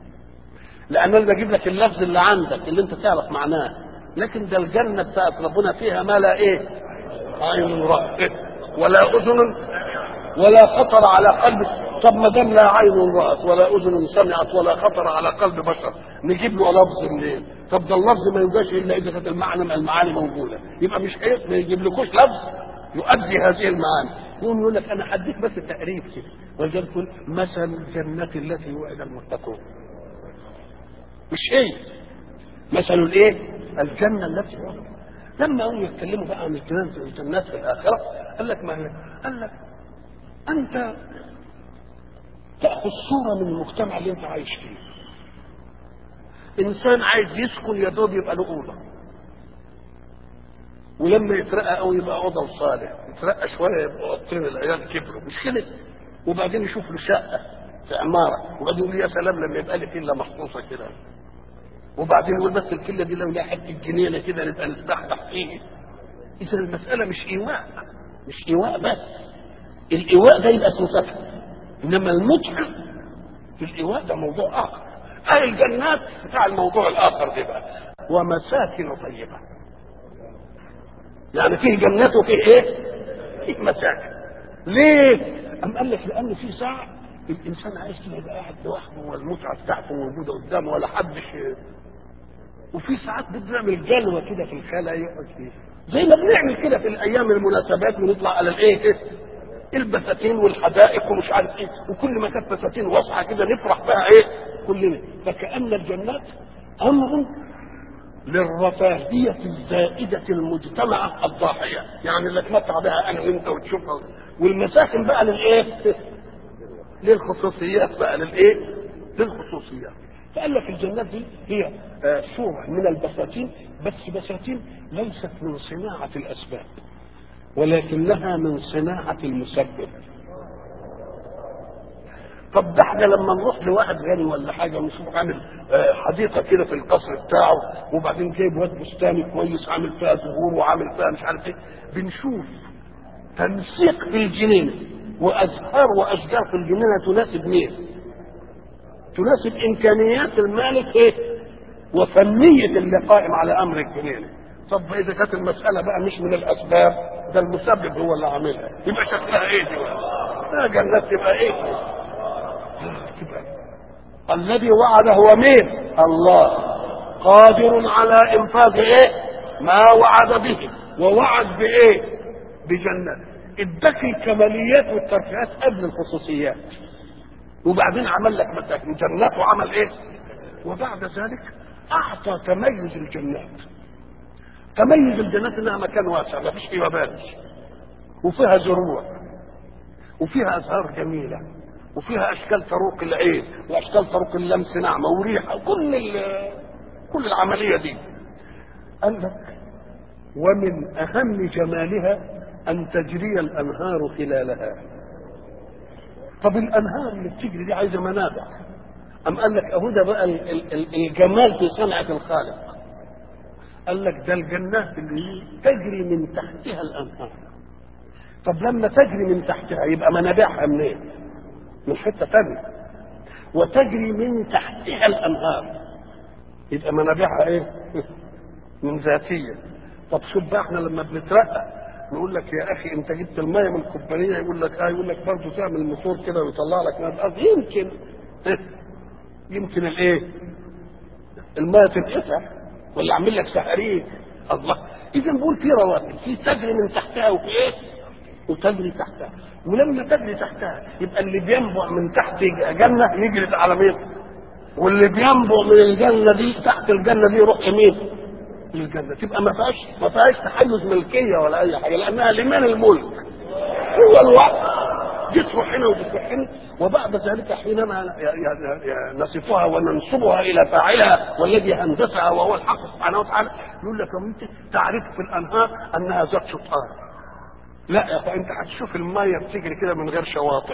لان انا بجيب لك اللفظ اللي عندك اللي انت تعرف معناه لكن ده الجنة بتاعت ربنا فيها ما لا ايه عين رأت ولا أذن ولا خطر على قلب طب ما دام لا عين رأت ولا أذن سمعت ولا خطر على قلب بشر نجيب له لفظ منين طب ده اللفظ ما يوجدش إلا إذا كانت المعنى المعاني موجودة يبقى مش حيث ما يجيب لكوش لفظ يؤدي هذه المعاني يقوم يقول لك أنا هديك بس تقريب كده ولذلك يقول مثل الجنة التي وعد المتقون مش هي مثل الايه الجنة التي وعد لما هم يتكلموا بقى عن الجنان في الجنات في الآخرة قال لك ما هي قال لك أنت تأخذ صورة من المجتمع اللي أنت عايش فيه إنسان عايز يسكن يا دوب يبقى له أوضة ولما يترقى أو يبقى أوضة وصالح يترقى شوية يبقى أوضتين العيال كبروا مش كده وبعدين يشوف له شقة في عمارة وبعدين يقول يا سلام لما يبقى لي فيلا مخصوصة كده وبعدين يقول بس الكله دي لو لها حته جنينه كده نبقى نستحدح فيه اذا المساله مش ايواء مش ايواء بس الايواء ده يبقى اسمه سفه انما المتعه في الايواء ده موضوع اخر اهل الجنات بتاع الموضوع الاخر ده بقى ومساكن طيبه يعني فيه جنات وفيه ايه فيه مساكن ليه ام قال لك لان في ساعه الانسان عايز كده يبقى قاعد لوحده والمتعه بتاعته موجوده قدامه ولا حدش وفي ساعات بنعمل جلوه كده في الخلا يقعد فيه زي ما بنعمل كده في الايام المناسبات ونطلع على الايه البساتين والحدائق ومش عارف ايه وكل ما كانت بساتين واضحه كده نفرح بها ايه كلنا فكأن الجنات امر للرفاهية الزائدة المجتمعة الضاحية يعني اللي اتمتع بها انا وانت وتشوفها والمساكن بقى للايه للخصوصيات بقى للايه للخصوصيات فقال لك الجنات دي هي آه صورة من البساتين بس بساتين ليست من صناعة الأسباب ولكنها من صناعة المسبب طب ده احنا لما نروح لواحد غني ولا حاجه ونشوف عامل آه حديقه كده في القصر بتاعه وبعدين جايب واد بستاني كويس عامل فيها زهور وعامل فيها مش عارف ايه بنشوف تنسيق في الجنينه وازهار واشجار في الجنينه تناسب مين؟ تناسب امكانيات المالك ايه؟ وفنيه اللي قائم على امر الجنينه. طب اذا كانت المساله بقى مش من الاسباب ده المسبب هو اللي عاملها يبقى شكلها ايه دي لا جنات تبقى ايه تبقى الذي وعد هو مين الله قادر على انفاذ ايه ما وعد به ووعد بايه بجنات اداك الكماليات والترفيهات قبل الخصوصيات وبعدين عمل لك مساكن جنات وعمل ايه وبعد ذلك اعطى تميز الجنات تميز الجنات انها مكان واسع ما فيش فيه وبال وفيها زروع وفيها ازهار جميله وفيها اشكال تروق العين واشكال تروق اللمس نعمه وريحه وكل كل العمليه دي قال لك ومن اهم جمالها ان تجري الانهار خلالها طب الانهار اللي بتجري دي عايزه منابع ام قال لك اهو ده بقى ال- ال- ال- الجمال في صنعه الخالق قال لك ده الجنات اللي تجري من تحتها الانهار طب لما تجري من تحتها يبقى منابعها منين من حته ثانيه وتجري من تحتها الانهار يبقى منابعها ايه من ذاتيه طب شوف بقى احنا لما بنترقى نقول لك يا اخي انت جبت الميه من الكوبانيه يقول لك اه يقول لك برضه تعمل موتور كده ويطلع لك ميه الارض يمكن يمكن الايه الميه تنقطع ولا اعمل لك سحريك الله اذا بقول في رواتب في تجري من تحتها وفي ايه وتجري تحتها ولما تجري تحتها يبقى اللي بينبع من تحت جنه يجري على مين واللي بينبع من الجنه دي تحت الجنه دي يروح يمين للجنه تبقى ما فيهاش ما فيهاش تحيز ملكيه ولا اي حاجه لانها لمن الملك هو الوقت دي تروح هنا ودي تروح هنا وبعد ذلك حينما ي- ي- ي- نصفها وننسبها الى فاعلها والذي هندسها وهو الحق سبحانه وتعالى يقول لك انت تعرف في الانهار انها ذات شطآن لا يا اخي انت هتشوف الميه بتجري كده من غير شواطئ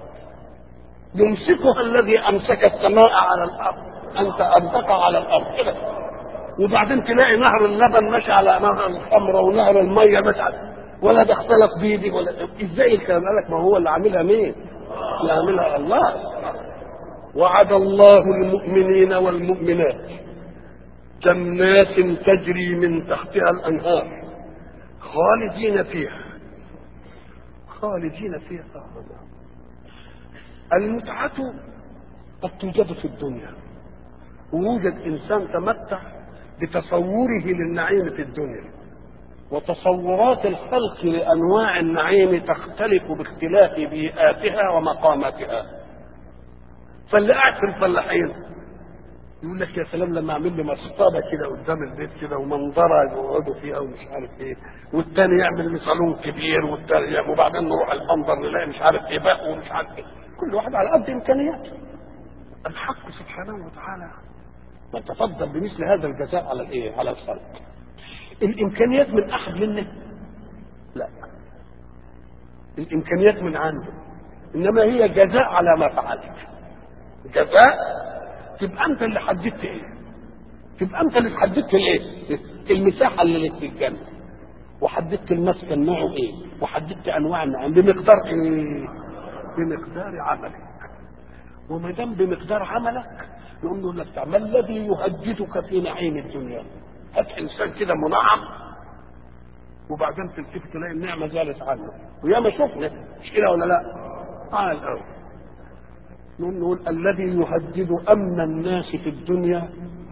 يمسكها الذي امسك السماء على الارض انت امسك على الارض كده وبعدين تلاقي نهر اللبن ماشي على نهر الخمره ونهر الميه ماشي على ولا ده اختلط بيدي ولا ازاي الكلام قال لك ما هو اللي عاملها مين؟ اللي عاملها الله وعد الله المؤمنين والمؤمنات جنات تجري من تحتها الانهار خالدين فيها خالدين فيها أبدا المتعة قد توجد في الدنيا ويوجد إنسان تمتع بتصوره للنعيم في الدنيا وتصورات الخلق لأنواع النعيم تختلف باختلاف بيئاتها ومقاماتها فاللي قاعد في الفلاحين يقول لك يا سلام لما اعمل لي مصطبه كده قدام البيت كده ومنظره يقعدوا فيها ومش عارف ايه والتاني يعمل لي صالون كبير والتاني يعمل- وبعدين نروح المنظر نلاقي مش عارف ايه بقى ومش عارف ايه كل واحد على قد امكانياته الحق سبحانه وتعالى يتفضل بمثل هذا الجزاء على الايه على الخلق الامكانيات من احد منا لا الامكانيات من عنده انما هي جزاء على ما فعلت جزاء تبقى انت اللي حددت ايه تبقى انت اللي حددت الايه المساحه اللي في الجنه وحددت المسكن نوعه ايه وحددت انواع النعم بمقدار ايه بمقدار عملك وما دام بمقدار عملك يقول له لك ما الذي يهددك في نعيم الدنيا هات انسان كده منعم وبعدين تلتفت تلاقي النعمه زالت عنه وياما شفنا مش كده ولا لا؟ اه الاول نقول الذي يهدد امن الناس في الدنيا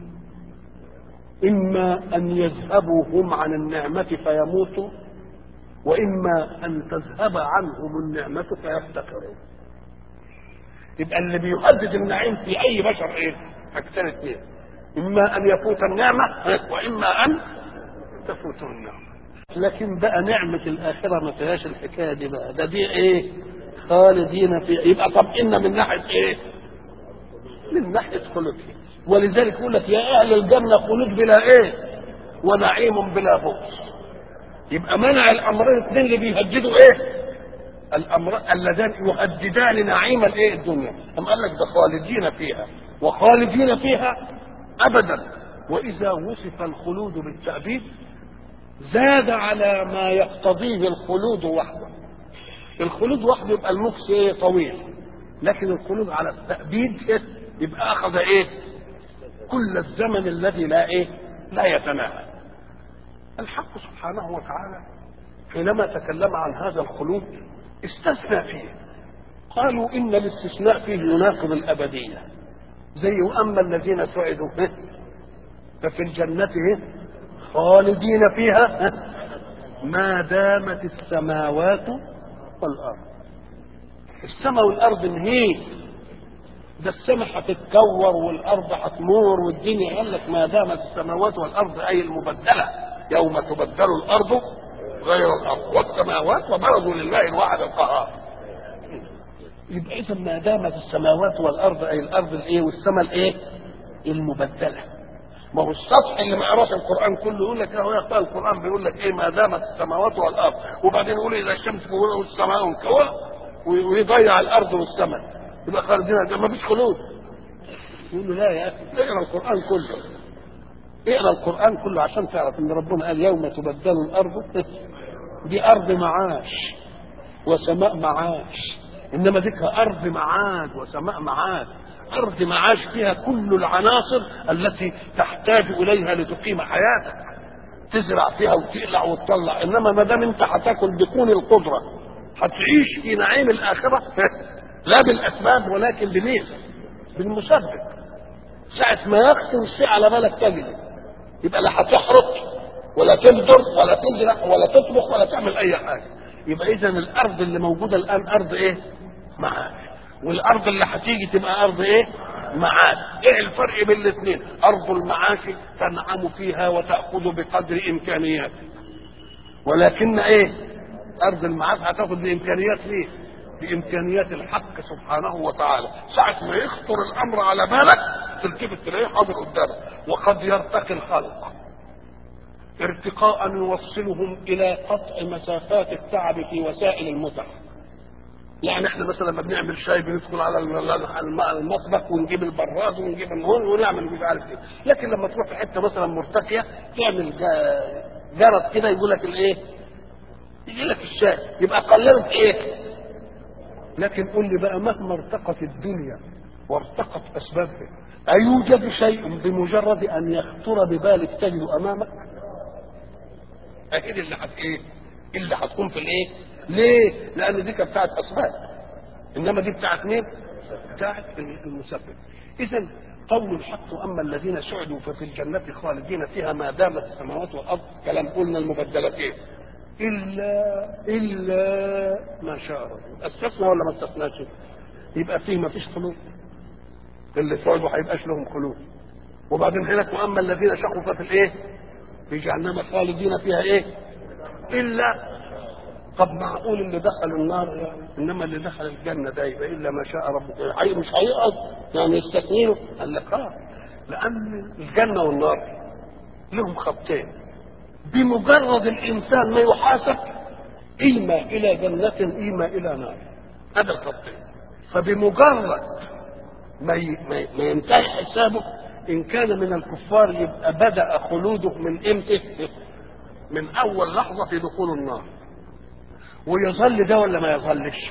اما ان يذهبوا هم عن النعمه فيموتوا واما ان تذهب عنهم النعمه فيفتقروا يبقى اللي بيهدد النعيم في اي بشر ايه حاجتين اثنين اما ان يفوت النعمه واما ان تفوت النعمه لكن بقى نعمه الاخره ما فيهاش الحكايه دي بقى ده دي ايه خالدين فيها يبقى طب ان من ناحيه ايه من ناحيه خلود ولذلك يقول لك يا اهل الجنه خلود بلا ايه ونعيم بلا بؤس يبقى منع الامرين الاثنين اللي بيهددوا ايه الامر اللذان يهددان نعيم الايه الدنيا أم قال لك ده خالدين فيها وخالدين فيها ابدا واذا وصف الخلود بالتأبيد زاد على ما يقتضيه الخلود وحده الخلود وحده يبقى المكس ايه طويل لكن الخلود على التأبيد إيه؟ يبقى اخذ ايه كل الزمن الذي لا ايه لا يتناهى الحق سبحانه وتعالى حينما تكلم عن هذا الخلود استثنى فيه قالوا ان الاستثناء فيه يناقض الابديه زي واما الذين سعدوا ففي الجنه خالدين فيها ما دامت السماوات والارض السماء والارض انهيت ده السماء هتتكور والارض هتمور والدنيا قال لك ما دامت السماوات والارض اي المبدله يوم تبدل الارض غير الارض والسماوات وبرزوا لله الواحد القهار يبقى اذا ما دامت السماوات والارض اي الارض الايه والسماء الايه المبدله ما هو السطح اللي ما قراش القران كله يقول لك اهو يقرا القران بيقول لك ايه ما دامت السماوات والارض وبعدين يقول اذا الشمس كورت والسماء انكورت ويضيع الارض والسماء يبقى خالدين ما فيش خلود يقول له لا يا اخي اقرا القران كله اقرا القران كله عشان تعرف ان ربنا قال يوم تبدل الارض دي ارض معاش وسماء معاش انما ديك ارض معاد وسماء معاد ارض معاش فيها كل العناصر التي تحتاج اليها لتقيم حياتك تزرع فيها وتقلع وتطلع انما ما دام انت هتاكل بكون القدره هتعيش في نعيم الاخره لا بالاسباب ولكن بمين؟ بالمسبب ساعة ما يخطر الشيء على بالك تجد يبقى لا هتحرق ولا تبذر ولا تزرع ولا تطبخ ولا تعمل اي حاجه يبقى اذا الارض اللي موجوده الان ارض ايه؟ معاش والارض اللي هتيجي تبقى ارض ايه؟ معاد ايه الفرق بين الاثنين؟ ارض المعاش تنعم فيها وتاخذ بقدر امكانياتك ولكن ايه؟ ارض المعاد هتاخذ بامكانيات ليه؟ بامكانيات الحق سبحانه وتعالى ساعة ما يخطر الامر على بالك تلتفت تلاقيه حاضر قدامك وقد يرتقي الخلق ارتقاء يوصلهم الى قطع مسافات التعب في وسائل المتع يعني احنا مثلا لما بنعمل شاي بندخل على المطبخ ونجيب البراز ونجيب النور ونعمل مش عارف ايه لكن لما تروح في حته مثلا مرتقيه تعمل جرد كده يقول لك الايه يجي لك الشاي يبقى قللت ايه لكن قل لي بقى مهما ارتقت الدنيا وارتقت اسبابها ايوجد شيء بمجرد ان يخطر ببالك تجد امامك اكيد اللي هت ايه اللي هتكون في الايه ليه لان دي كانت بتاعت اسباب انما دي بتاعت مين بتاعت المسبب اذا قول الحق واما الذين سعدوا ففي الجنه خالدين فيها ما دامت السماوات والارض كلام قلنا المبدلات ايه الا الا ما شاء ربنا استثنى ولا ما استثناش يبقى فيه ما فيش خلود اللي سعدوا هيبقاش لهم خلود وبعدين هناك واما الذين شقوا ففي الايه في جهنم خالدين فيها ايه الا طب معقول اللي دخل النار يعني انما اللي دخل الجنه ده يبقى الا ما شاء ربك حي مش هيقعد يعني يستثنيه قال لك اه لان الجنه والنار لهم خطين بمجرد الانسان ما يحاسب اما الى جنه اما الى نار هذا الخطين فبمجرد ما ما ينتهي حسابه ان كان من الكفار يبقى بدا خلوده من امتى من اول لحظه في دخول النار ويظل ده ولا ما يظلش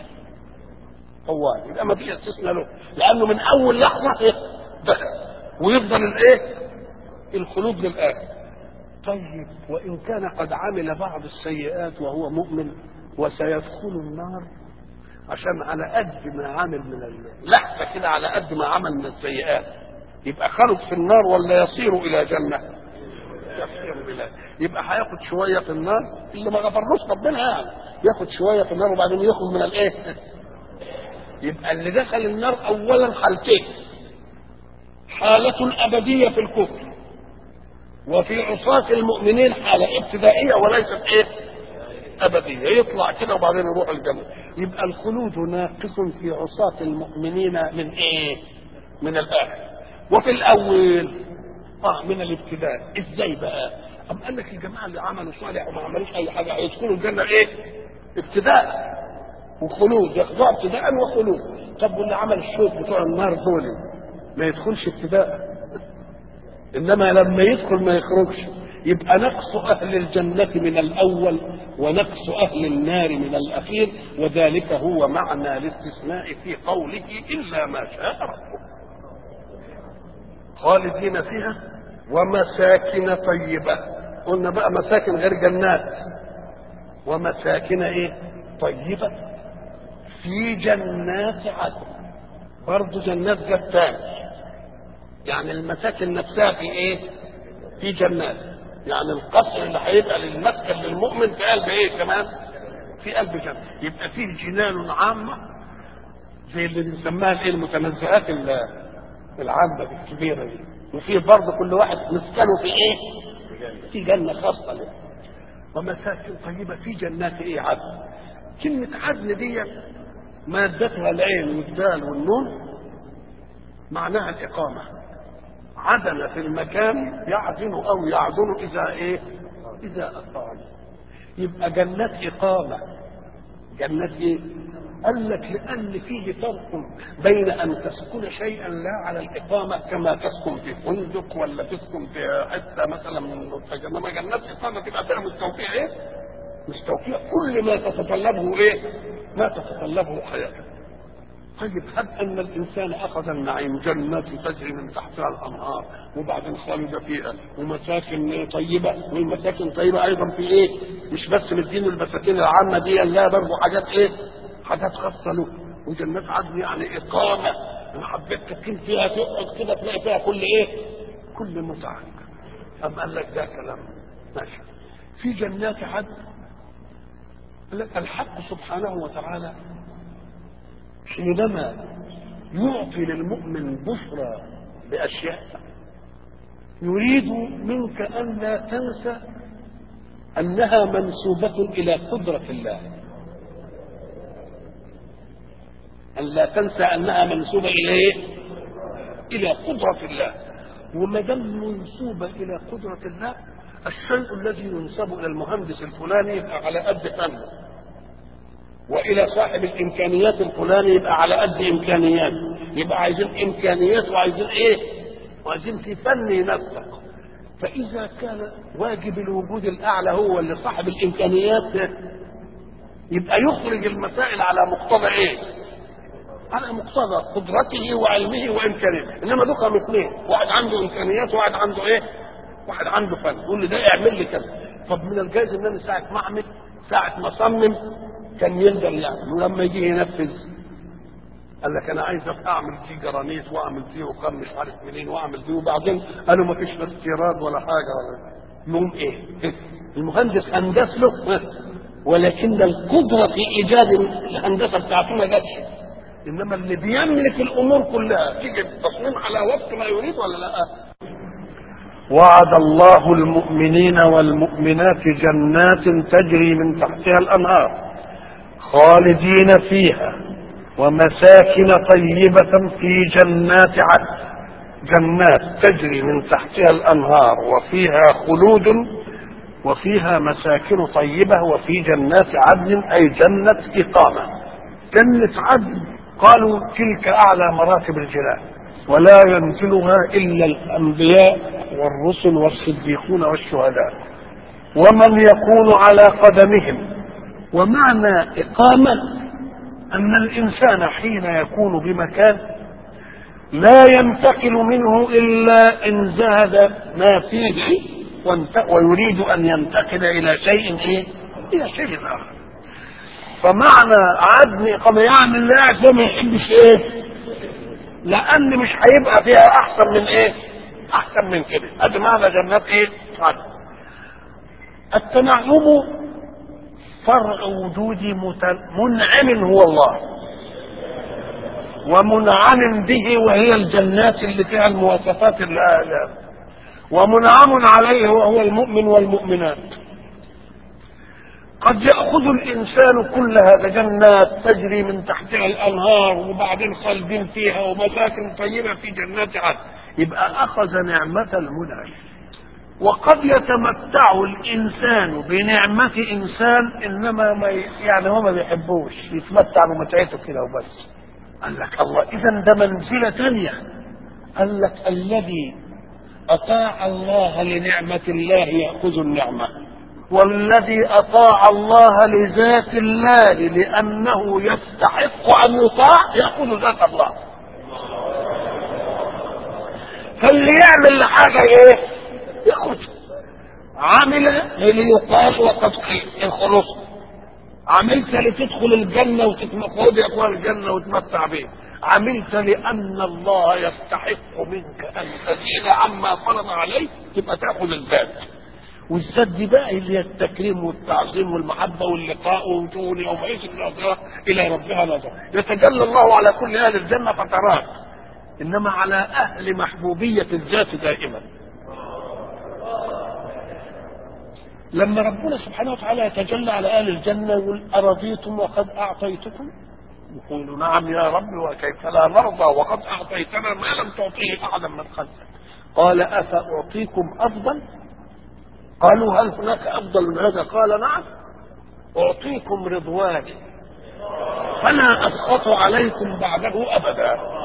هو يبقى ما فيش استثناء له لانه من اول لحظه إيه؟ دخل ويفضل الايه الخلود للاخر طيب وان كان قد عمل بعض السيئات وهو مؤمن وسيدخل النار عشان على قد ما عمل من اللحظه كده على قد ما عمل من السيئات يبقى خلد في النار ولا يصير الى جنه يصير الى يبقى هياخد شويه في النار اللي ما غفرلوش ربنا يعني ياخد شويه في النار وبعدين يخرج من الايه يبقى اللي دخل النار اولا حالتين حالة أبدية في الكفر وفي عصاة المؤمنين حالة ابتدائية وليست ايه أبدية يطلع كده وبعدين يروح الجنة يبقى الخلود ناقص في عصاة المؤمنين من ايه من الآخر وفي الأول اه من الابتداء ازاي بقى أم قال لك الجماعة اللي عملوا صالح وما عملوش أي حاجة هيدخلوا الجنة إيه؟ ابتداء وخلود ياخدوها ابتداء وخلود طب واللي عمل الشوط بتوع النار دول ما يدخلش ابتداء إنما لما يدخل ما يخرجش يبقى نقص أهل الجنة من الأول ونقص أهل النار من الأخير وذلك هو معنى الاستثناء في قوله إلا ما شاء ربك خالدين فيها ومساكن طيبة قلنا بقى مساكن غير جنات ومساكن ايه طيبة في جنات عدن برضه جنات جاب تاني يعني المساكن نفسها في ايه في جنات يعني القصر اللي هيبقى للمسكن للمؤمن في قلب ايه كمان في قلب جنة يبقى فيه جنان عامة زي اللي بنسميها الايه المتنزهات العامة دي الكبيرة دي وفيه برضه كل واحد مسكنه في ايه في جنة خاصة له ومساكن طيبة في جنات ايه عدن كلمة عدن دي مادتها العين والدال والنون معناها الإقامة عدن في المكان يعدن أو يعدن إذا إيه؟ إذا أقام يبقى جنات إقامة جنات إيه؟ قال لك لأن فيه فرق بين أن تسكن شيئا لا على الإقامة كما تسكن في فندق ولا تسكن في حتة مثلا من إنما جنات إقامة تبقى فيها مستوفية إيه؟ مستوفية كل ما تتطلبه إيه؟ ما تتطلبه حياته طيب هب ان الانسان اخذ النعيم جنات تجري من تحتها الانهار وبعدين خالد فيها ومساكن طيبه والمساكن طيبه ايضا في ايه؟ مش بس مدين المساكن العامه دي لا برضه حاجات ايه؟ حاجات خاصه له وجنات عدن يعني اقامه ان حبيت تقيم فيها تقعد كده تلاقي فيها كل ايه؟ كل متعه أم قال لك ده كلام ماشي في جنات عدن لك الحق سبحانه وتعالى حينما يعطي للمؤمن بشرى بأشياء يريد منك أن لا تنسى أنها منسوبة إلى قدرة الله أن لا تنسى أنها منسوبة إلى إيه؟ إلى قدرة الله وما دام منسوبة إلى قدرة الله الشيء الذي ينسب إلى المهندس الفلاني يبقى على قد فنه والى صاحب الامكانيات الفلاني يبقى على قد امكانيات يبقى عايزين امكانيات وعايزين ايه وعايزين تفني نفسك فاذا كان واجب الوجود الاعلى هو اللي صاحب الامكانيات يبقى يخرج المسائل على مقتضى ايه على مقتضى قدرته وعلمه وامكانياته انما دول اثنين واحد عنده امكانيات وواحد عنده ايه واحد عنده فن يقول لي ده اعمل لي كذا طب من الجائز ان انا ساعه ما اعمل ساعه ما اصمم كان يقدر يعمل ولما يجي ينفذ قال لك انا عايز اعمل فيه جرانيت واعمل فيه رقم مش عارف منين واعمل فيه وبعدين قالوا ما فيش لا استيراد ولا حاجه ولا يوم ايه؟ المهندس هندس له ولكن القدره في ايجاد الهندسه بتاعته ما جاتش انما اللي بيملك الامور كلها تيجي التصميم على وقت ما يريد ولا لا؟ وعد الله المؤمنين والمؤمنات جنات تجري من تحتها الانهار خالدين فيها ومساكن طيبة في جنات عدن جنات تجري من تحتها الأنهار وفيها خلود وفيها مساكن طيبة وفي جنات عدن أي جنة إقامة جنة عدن قالوا تلك أعلى مراتب الجنان ولا ينزلها إلا الأنبياء والرسل والصديقون والشهداء ومن يكون على قدمهم ومعنى إقامة أن الإنسان حين يكون بمكان لا ينتقل منه إلا إن زهد ما فيه ويريد أن ينتقل إلى شيء إيه؟ إلى شيء آخر فمعنى عدم إقامة يعني اللي قاعد ما يحبش إيه؟ لأن مش هيبقى فيها أحسن من إيه؟ أحسن من كده، أدي معنى جنات إيه؟ عدن. التنعم فرع وجود منعم هو الله ومنعم به وهي الجنات اللي فيها المواصفات اللي ومنعم عليه وهو المؤمن والمؤمنات قد يأخذ الإنسان كل هذا جنات تجري من تحتها الأنهار وبعدين خالدين فيها ومساكن طيبة في جنات عدن يبقى أخذ نعمة المنعم وقد يتمتع الانسان بنعمه انسان انما ما يعني هو ما بيحبوش يتمتع بمتعته كده وبس قال لك الله اذا ده منزله ثانيه قال لك الذي اطاع الله لنعمه الله ياخذ النعمه والذي اطاع الله لذات الله لانه يستحق ان يطاع ياخذ ذات الله فاللي يعمل لحاجه ايه ياخذ عمل ليقال وقد قيل الخلص عملت لتدخل الجنة وتتمخض يا اخوان الجنة وتمتع بيه عملت لأن الله يستحق منك أن تزيد عما فرض عليك تبقى تأخذ الذات والذات دي بقى اللي هي التكريم والتعظيم والمحبة واللقاء وجود يومئذ ناظرة إلى ربها نظرة يتجلى الله على كل أهل الجنة فترات إنما على أهل محبوبية الذات دائما لما ربنا سبحانه وتعالى يتجلى على اهل الجنه يقول ارضيتم وقد اعطيتكم يقولوا نعم يا رب وكيف لا نرضى وقد اعطيتنا ما لم تعطيه احدا من خلقك قال افاعطيكم افضل قالوا هل هناك افضل من هذا قال نعم اعطيكم رضواني فلا اسخط عليكم بعده ابدا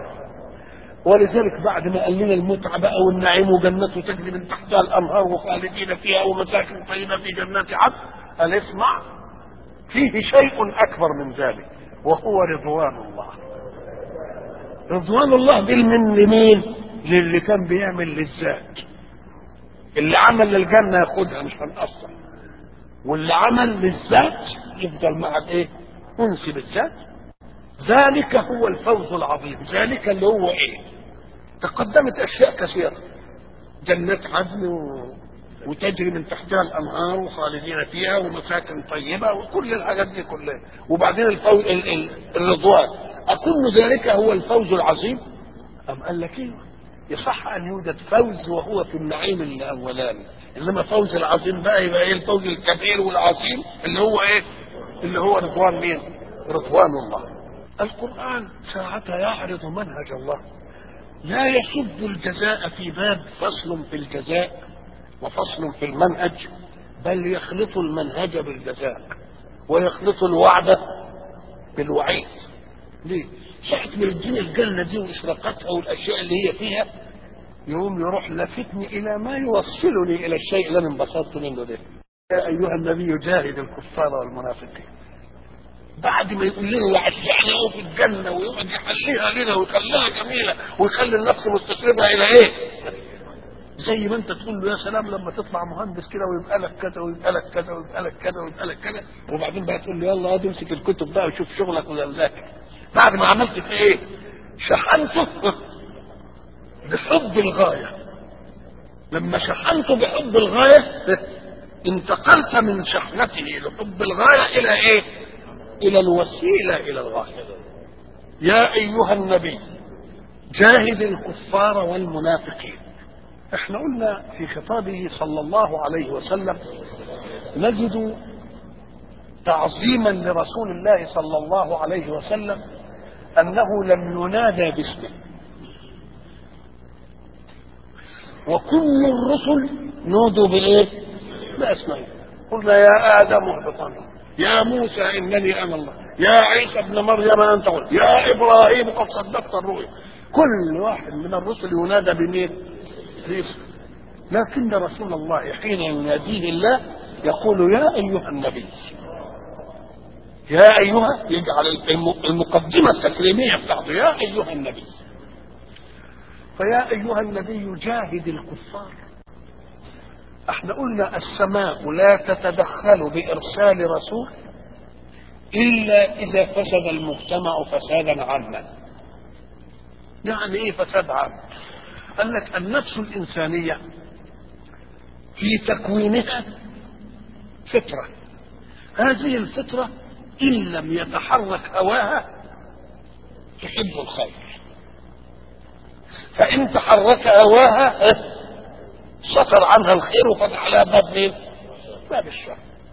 ولذلك بعد ما قال لنا المتعه بقى والنعيم وجنته تجري من تحتها الانهار وخالدين فيها ومساكن طيبه في جنات عدن قال اسمع فيه شيء اكبر من ذلك وهو رضوان الله رضوان الله دي من لمين؟ للي كان بيعمل للذات اللي عمل للجنه ياخدها مش هنقصر واللي عمل للذات يفضل مع الايه؟ انس بالذات ذلك هو الفوز العظيم ذلك اللي هو ايه تقدمت اشياء كثيره جنات عدن و... وتجري من تحتها الانهار وخالدين فيها ومساكن طيبه وكل الحاجات دي كلها وبعدين الفوز ال... ال... الرضوان اكل ذلك هو الفوز العظيم ام قال لك ايه يصح ان يوجد فوز وهو في النعيم الاولاني انما فوز العظيم بقى يبقى ايه الفوز الكبير والعظيم اللي هو ايه اللي هو رضوان مين رضوان الله القرآن ساعتها يعرض منهج الله لا يصب الجزاء في باب فصل في الجزاء وفصل في المنهج بل يخلط المنهج بالجزاء ويخلط الوعد بالوعيد ليه؟ ساعة ما يدينا الجنة دي وإشراقاتها والأشياء اللي هي فيها يقوم يروح لفتني إلى ما يوصلني إلى الشيء اللي أنا انبسطت منه ده يا أيها النبي جاهد الكفار والمنافقين بعد ما يقول لنا وعشقنا قوي في الجنه ويقعد يحليها لنا ويخليها جميله ويخلي النفس مستقربه الى ايه؟ زي ما انت تقول له يا سلام لما تطلع مهندس كده ويبقى لك كذا ويبقى لك كذا ويبقى لك كذا ويبقى لك كذا وبعدين بقى تقول له يلا اقعد امسك الكتب بقى وشوف شغلك ولا ذاكر بعد ما عملت في ايه؟ شحنته بحب الغايه لما شحنته بحب الغايه انتقلت من شحنته لحب الغايه الى ايه؟ الى الوسيله الى الغايه يا ايها النبي جاهد الكفار والمنافقين احنا قلنا في خطابه صلى الله عليه وسلم نجد تعظيما لرسول الله صلى الله عليه وسلم انه لم ينادى باسمه وكل الرسل نودوا بايه باسمائه قلنا يا ادم اهبط يا موسى انني انا الله يا عيسى ابن مريم انت قلت يا ابراهيم قد صدقت الرؤيا كل واحد من الرسل ينادى بمين باسم لكن رسول الله حين يناديه الله يقول يا ايها النبي يا ايها يجعل المقدمه التكريميه بتاعته يا ايها النبي فيا ايها النبي جاهد الكفار احنا قلنا السماء لا تتدخل بارسال رسول الا اذا فسد المجتمع فسادا عاما يعني ايه فساد عام قال لك النفس الانسانيه في تكوينها فطره هذه الفطره ان لم يتحرك هواها تحب الخير فان تحرك هواها سطر عنها الخير وفتح لها باب مين؟ باب الشر.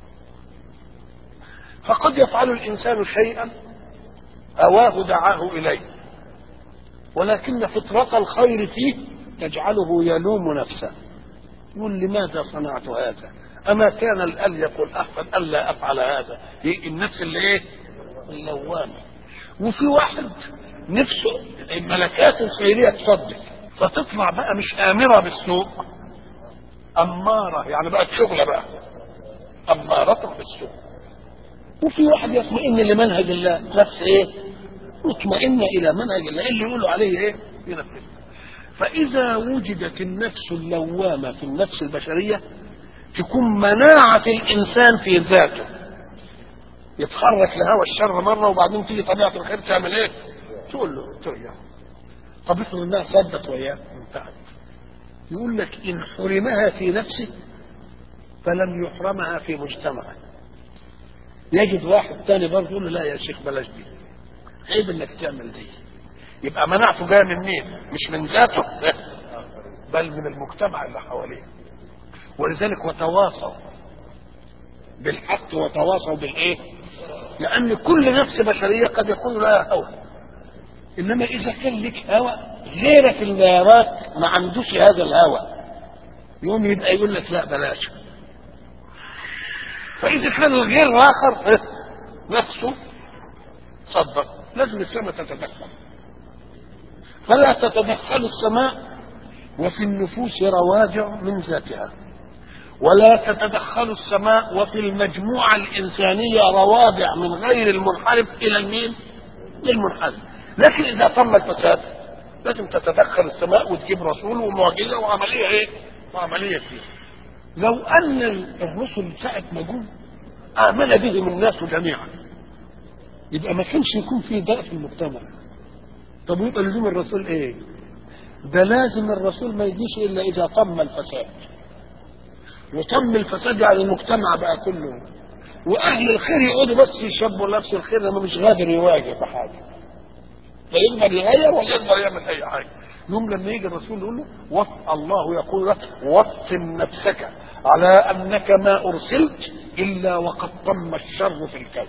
فقد يفعل الانسان شيئا هواه دعاه اليه ولكن فطرة الخير فيه تجعله يلوم نفسه يقول لماذا صنعت هذا؟ أما كان الأليق الأحسن ألا أفعل هذا؟ هي النفس اللي إيه؟ اللوامة. وفي واحد نفسه الملكات الخيرية تصدق فتطلع بقى مش آمرة بالسوء أمارة يعني بقت شغلة بقى أمارة بالسوء وفي واحد يطمئن لمنهج الله نفس ايه مطمئنة إلى منهج الله اللي يقولوا عليه ايه ينفذ فإذا وجدت النفس اللوامة في النفس البشرية تكون مناعة الإنسان في ذاته يتحرك لهوى الشر مره وبعدين تيجي طبيعه الخير تعمل ايه؟ تقول له ترجع طب افرض انها صدت وياه انتهت يقول لك ان حرمها في نفسه فلم يحرمها في مجتمعه يجد واحد تاني برضه يقول له لا يا شيخ بلاش دي عيب انك تعمل دي يبقى مناعته جايه من مين؟ مش من ذاته بل من المجتمع اللي حواليه ولذلك وتواصوا بالحق وتواصوا بالايه؟ لان كل نفس بشريه قد يكون لها هوى انما اذا كان لك هوى غيرك اللي يراك ما عندوش هذا الهوى يوم يبقى يقول لك لا بلاش فاذا كان الغير الاخر نفسه صدق لازم السماء تتدخل فلا تتدخل السماء وفي النفوس رواجع من ذاتها ولا تتدخل السماء وفي المجموعة الإنسانية روابع من غير المنحرف إلى المين؟ للمنحرف لكن إذا تم الفساد لازم تتدخل السماء وتجيب رسول ومعجزة وعملية إيه؟ وعملية فيه لو أن الرسل ساعة ما جم آمن بهم الناس جميعا يبقى ما كانش يكون في داء في المجتمع طب ويبقى لزوم الرسول ايه؟ ده لازم الرسول ما يجيش الا اذا تم الفساد وتم الفساد يعني المجتمع بقى كله واهل الخير يقعدوا بس يشبوا نفس الخير لما مش قادر يواجه بحاجه لا يقدر يغير ولا يقدر يعمل اي حاجه يوم لما يجي الرسول يقول له وف الله يقول له وطن نفسك على انك ما ارسلت الا وقد تم الشر في الكون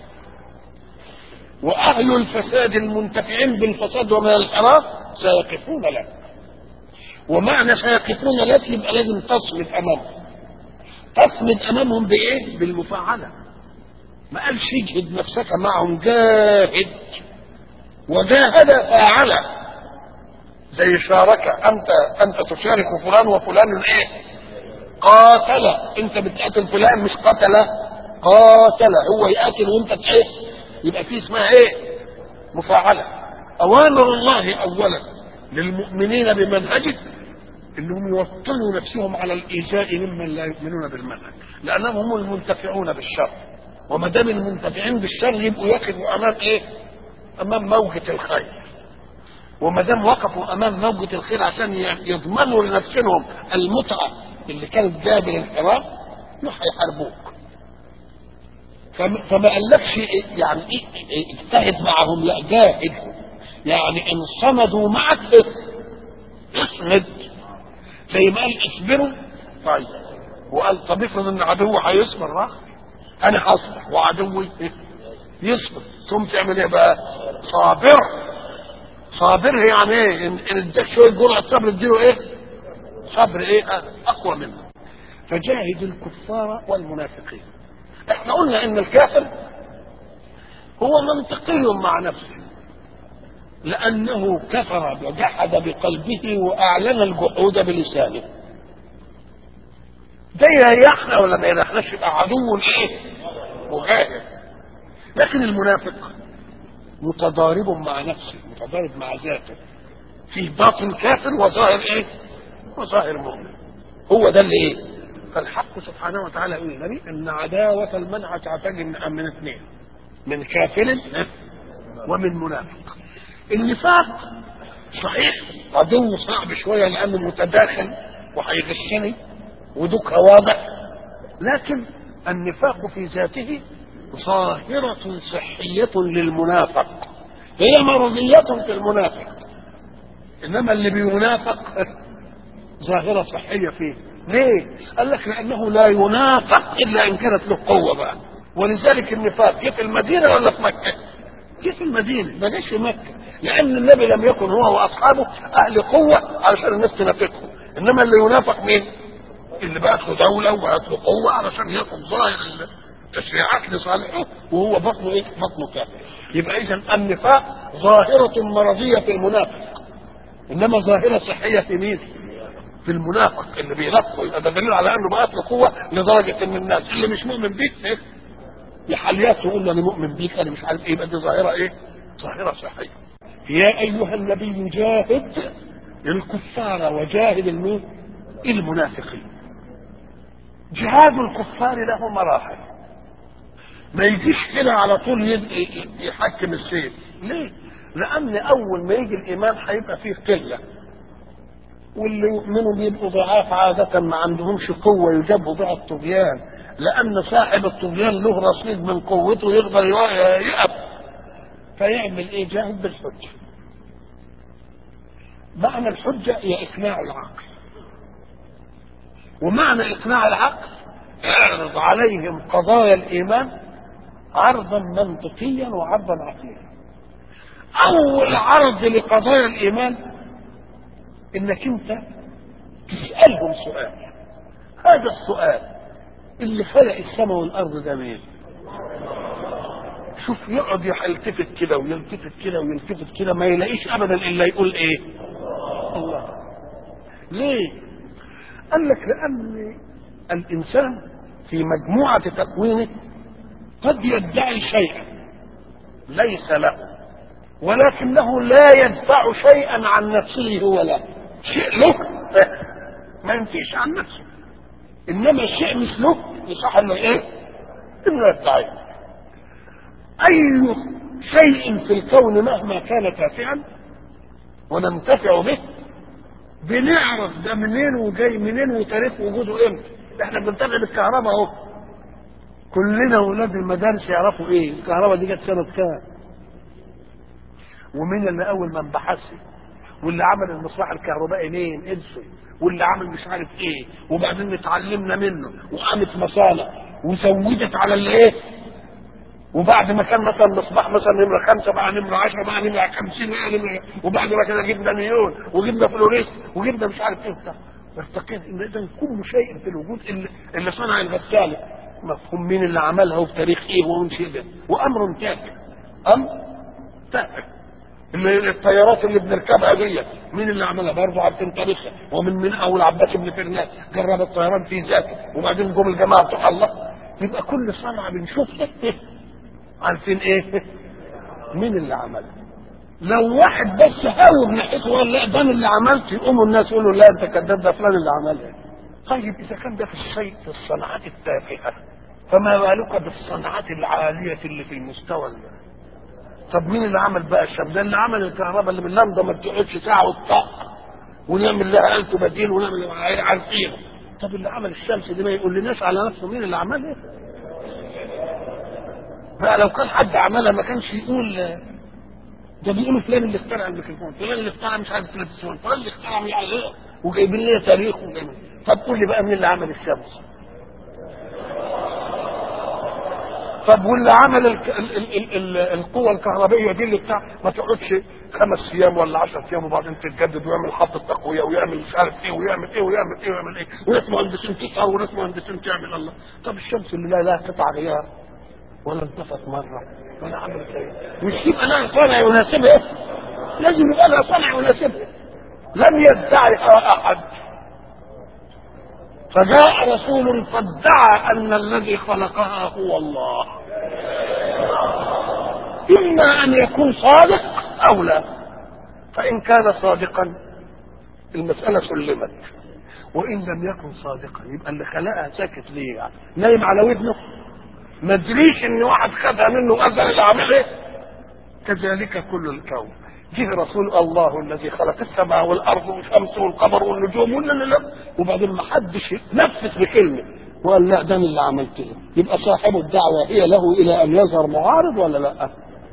واهل الفساد المنتفعين بالفساد ومن الانحراف سيقفون لك ومعنى سيقفون لك يبقى لازم تصمد امامهم تصمد امامهم بايه بالمفاعله ما قالش اجهد نفسك معهم جاهد وجاهد فاعل زي شارك انت انت تشارك فلان وفلان ايه قاتل انت بتقاتل فلان مش قتل قاتل هو يقاتل وانت ايه يبقى في اسمها ايه مفاعله اوامر الله اولا للمؤمنين بمنهجه انهم يوطنوا نفسهم على الايذاء ممن لا يؤمنون بالمنهج لانهم هم المنتفعون بالشر وما دام المنتفعين بالشر يبقوا يقفوا امام ايه؟ امام موجه الخير وما دام وقفوا امام موجه الخير عشان يضمنوا لنفسهم المتعه اللي كانت جايه بالانحراف هيحاربوك فما قالكش يعني ايه اجتهد معهم لا جاهد يعني ان صمدوا معك اصمد زي ما قال اصبروا طيب وقال طب افرض ان عدو هيصبر راح انا هصبر وعدوي يصبر ثم تعمل ايه بقى صابر صابر يعني ايه ان اداك شويه جرعه صبر اديله ايه صبر ايه اقوى منه فجاهد الكفار والمنافقين احنا قلنا ان الكافر هو منطقي مع نفسه لأنه كفر وجحد بقلبه وأعلن الجحود بلسانه ده يريحنا ولا ما يريحناش يبقى عدو ايه؟ مجاهد لكن المنافق متضارب مع نفسه متضارب مع ذاته فيه باطن كافر وظاهر ايه؟ وظاهر مؤمن هو ده اللي ايه؟ فالحق سبحانه وتعالى يقول للنبي ان عداوة المنع تعتج من اثنين من كافر ومن منافق النفاق صحيح عدو صعب شويه لانه متداخل وهيغشني ودكها واضح لكن النفاق في ذاته ظاهرة صحية للمنافق هي مرضية في المنافق إنما اللي بينافق ظاهرة صحية فيه ليه؟ قال لك لأنه لا ينافق إلا إن كانت له قوة بقى ولذلك النفاق جه في المدينة ولا في مكة؟ جه في المدينة ما جاش في مكة لأن النبي لم يكن هو وأصحابه أهل قوة علشان الناس تنافقه إنما اللي ينافق مين؟ اللي بقت له دولة وبقت له قوة علشان ياخد ظاهر التشريعات لصالحه وهو بطنه إيه؟ بطنه كافر يبقى إذا النفاق ظاهرة مرضية في المنافق إنما ظاهرة صحية في مين؟ في المنافق اللي بينافقه يبقى ده دليل على انه بقت له قوه لدرجه ان الناس اللي مش مؤمن بيك ايه؟ يحليات يقول له انا مؤمن بيك انا مش عارف ايه يبقى دي ظاهره ايه؟ ظاهره صحيه. يا ايها النبي جاهد الكفار وجاهد المين؟ المنافقين. جهاد الكفار له مراحل. ما يجيش كده على طول يحكم السيف ليه لان اول ما يجي الايمان هيبقى فيه قله واللي يؤمنوا بيبقوا ضعاف عادة ما عندهمش قوة يجابوا بها الطغيان لأن صاحب الطغيان له رصيد من قوته يقدر يقف فيعمل إيه؟ جاهد بالحجة. معنى الحجة هي إقناع العقل. ومعنى إقناع العقل اعرض عليهم قضايا الإيمان عرضا منطقيا وعرضا عقليا. أول عرض لقضايا الإيمان انك انت تسالهم سؤال هذا السؤال اللي خلق السماء والارض ده مين شوف يقعد يلتفت كده ويلتفت كده ويلتفت كده ما يلاقيش ابدا الا يقول ايه الله ليه قال لك لان الانسان في مجموعه تكوينه قد يدعي شيئا ليس له ولكنه لا يدفع شيئا عن نفسه هو له شيء له ما ينفيش عن نفسه انما شيء مثله يصح انه ايه؟ انه يدعي اي شيء في الكون مهما كان تافها وننتفع به بنعرف ده منين وجاي منين وتاريخ وجوده امتى احنا بنتابع بالكهرباء اهو كلنا اولاد المدارس يعرفوا ايه الكهرباء دي جت سنه كام ومين اللي اول من بحثها واللي عمل المصباح الكهربائي مين ادسون واللي عمل مش عارف ايه وبعدين اتعلمنا منه وقامت مصانع وزودت على الايه وبعد ما كان مثلا مصباح مثلا نمره خمسه بقى نمره 10 بقى نمره 50 بقى نمره وبعد ما كده جبنا نيون وجبنا فلوريس وجبنا مش عارف ايه وبتاع ارتقيت ان اذا كل شيء في الوجود اللي, اللي صنع الغساله مفهوم مين اللي عملها وبتاريخ ايه وانشئ ده وامر تافه امر تافه اللي الطيارات اللي بنركبها دي مين اللي عملها برضه عارفين تاريخها ومن من اول عباس بن فرناس جرب الطيران في ذاته وبعدين جم الجماعه بتوع الله يبقى كل صنعه بنشوفها عارفين ايه مين اللي عملها لو واحد بس هاوب ناحيته وقال لا ده أنا اللي عملت يقوموا الناس يقولوا لا انت كذاب ده فلان اللي عملها طيب اذا كان ده في الشيء في الصناعات التافهه فما بالك بالصناعات العاليه اللي في المستوى اللي. طب مين اللي عمل بقى الشمس ده اللي عمل الكهرباء اللي باللمضه ما بتقعدش ساعه وتطق ونعمل لها الف بديل ونعمل عارفين طب اللي عمل الشمس دي ما يقول لناش على نفسه مين اللي عملها بقى لو كان حد عملها ما كانش يقول ده بيقولوا فلان اللي اخترع الميكروفون فلان اللي اخترع مش عارف التلفزيون فلان اللي اخترع مش عارف ايه وجايبين لنا تاريخ وجايبين طب قول لي بقى مين اللي عمل الشمس طب واللي عمل ال ال ال ال القوة الكهربية دي اللي بتاع ما تقعدش خمس ايام ولا 10 ايام وبعدين تتجدد ويعمل محطة تقوية ويعمل مش عارف ايه ويعمل ايه ويعمل ايه ويعمل ايه وناس مهندسين تسهر وناس مهندسين تعمل الله طب الشمس اللي لا لا قطع غيار ولا انطفت مرة ولا عملت ايه مش يبقى لها صانع يناسبها لازم يبقى لها صانع يناسبها لم يدعها احد فجاء رسول فادعى ان الذي خلقها هو الله اما ان يكون صادق او لا فان كان صادقا المساله سلمت وان لم يكن صادقا يبقى اللي خلقها ساكت ليه يعني نايم على ودنه ما ادريش ان واحد خدها منه وقال اللي عامل ايه كذلك كل الكون جه رسول الله الذي خلق السماء والارض والشمس والقمر والنجوم ولا لا لا وبعدين ما حدش نفس بكلمه وقال لا ده أنا اللي عملت ايه يبقى صاحب الدعوه هي له الى ان يظهر معارض ولا لا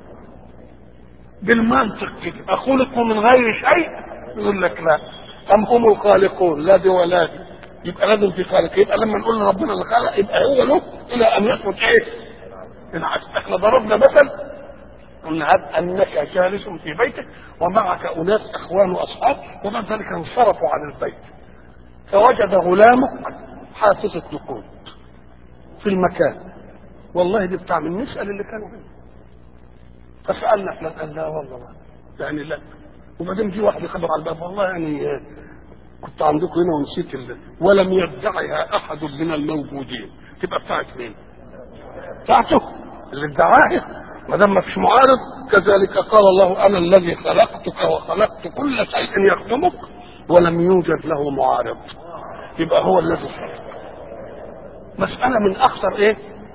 بالمنطق كده اخلقوا من غير شيء يقول لك لا ام هم الخالقون لا دي ولا دي يبقى لازم في خالق يبقى لما نقول ربنا اللي خلق يبقى هو له الى ان يثبت ايه العكس احنا ضربنا مثل قلنا هب انك جالس في بيتك ومعك اناس اخوان واصحاب وبعد ذلك انصرفوا عن البيت فوجد غلامك حافظة نقود في المكان والله دي بتاع من نسأل اللي كانوا هنا فسألنا فلان قال لا والله ما يعني لا وبعدين جه واحد يخبر على الباب والله يعني كنت عندكم هنا ونسيت اللي ولم يدعها احد من الموجودين تبقى بتاعت مين؟ بتاعته اللي ادعاها ما دام ما فيش معارض كذلك قال الله انا الذي خلقتك وخلقت كل شيء يخدمك ولم يوجد له معارض يبقى هو الذي خلق مسألة من أخطر إيه؟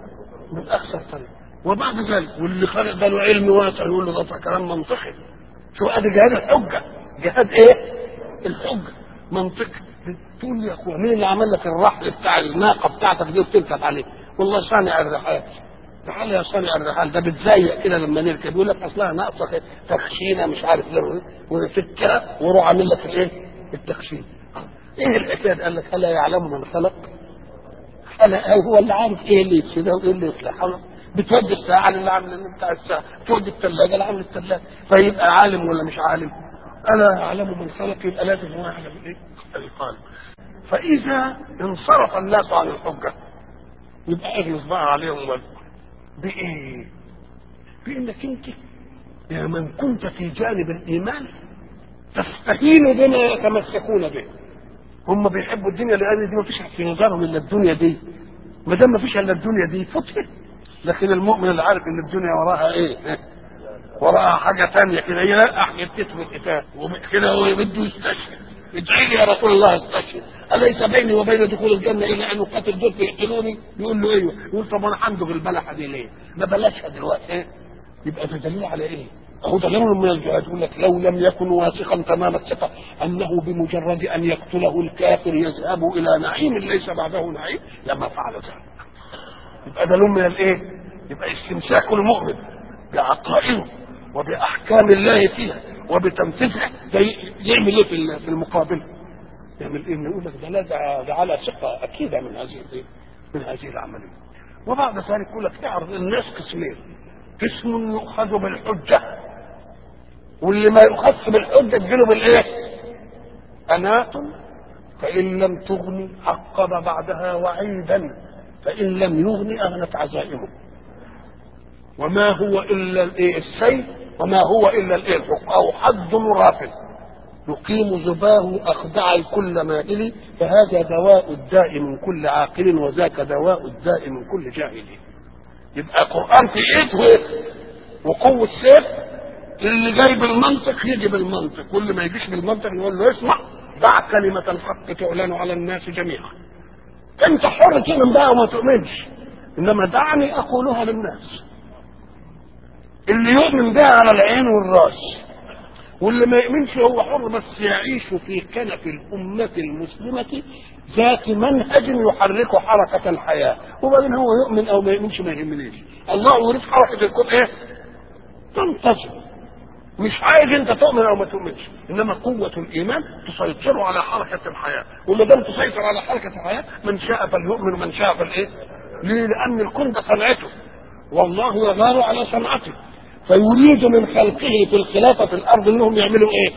من اكثر طريق وبعد ذلك واللي خلق ده له علم واسع يقول له ده كلام منطقي شو ادي جهاد الحجه جهاد ايه؟ الحجه منطقي تقول لي يا اخويا مين اللي عمل لك الرحل بتاع الناقه بتاعتك دي وبتركب عليه؟ والله صانع الرحال تعالى يا صانع الرحال ده بتزيق كده لما نركب يقول لك اصلها ناقصه تخشينه مش عارف ليه وفكها وروح عامل لك الايه؟ التخشين ايه الحكايه قال لك الا يعلم من خلق؟ خلق هو اللي عارف ايه اللي يفسدها وايه اللي يصلحها بتودي الساعه اللي عامل بتاع الساعه تودي الثلاجه اللي عامل الثلاجه فيبقى عالم ولا مش عالم؟ الا يعلم من خلق يبقى لازم هو يعلم ايه؟ القلب فاذا انصرف الناس عن الحجه يبقى اجلس بقى عليهم ولا بايه؟ بانك انت يا من كنت في جانب الايمان تستهين بما يتمسكون به هم بيحبوا الدنيا لان دي ما فيش في نظرهم الا الدنيا دي ما دام ما فيش الا الدنيا دي فتحت لكن المؤمن اللي عارف ان الدنيا وراها ايه وراها حاجه ثانيه كده يلقح يبتسم الكتاب كده هو بده يستشهد ادعي لي يا رسول الله استشهد اليس بيني وبين دخول الجنه الا ان اقاتل دول يقتلوني يقول له ايوه يقول طب انا همضغ البلحه دي ليه؟ ما بلاشها دلوقتي ايه؟ يبقى ده دليل على ايه؟ هو دليل من الجهاد يقول لك لو لم يكن واثقا تمام الثقه انه بمجرد ان يقتله الكافر يذهب الى نعيم ليس بعده نعيم لما فعل ذلك. يبقى دليل من الايه؟ يبقى استمساك المؤمن بعقائده وباحكام الله فيها وبتنفيذها ده يعمل ايه في المقابل؟ يعمل ايه؟ يقول لك ده لا ده, ده على ثقه اكيده من هذه الايه؟ من هذه العمليه. وبعد ذلك يقول لك اعرض الناس قسمين قسم يؤخذ بالحجه واللي ما يؤخذش بالحجه تجيله بالايه؟ أنات فإن لم تغني عقب بعدها وعيدا فإن لم يغني أغنت عزائمه وما هو إلا الإيه السيف وما هو إلا الإيه الحكم أو حد رافد يقيم زباه أخدع كل مائل فهذا دواء الداء من كل عاقل وذاك دواء الداء من كل جاهل يبقى قرآن في إيد وقوة سيف اللي جاي بالمنطق يجي بالمنطق واللي ما يجيش بالمنطق نقول له اسمع دع كلمة الحق تعلن على الناس جميعا انت حر تؤمن بقى وما تؤمنش انما دعني اقولها للناس اللي يؤمن بها على العين والراس واللي ما يؤمنش هو حر بس يعيش في كنف الأمة المسلمة ذات منهج يحرك حركة الحياة وبعدين هو يؤمن أو ما يؤمنش ما يهمنيش الله يريد حركة الكون إيه؟ تنتظم مش عايز انت تؤمن او ما تؤمنش انما قوة الايمان تسيطر على حركة الحياة وما دام تسيطر على حركة الحياة من شاء فليؤمن ومن شاء فالايه ليه لان الكون ده صنعته والله يغار على صنعته فيريد من خلقه في الخلافة في الارض انهم يعملوا ايه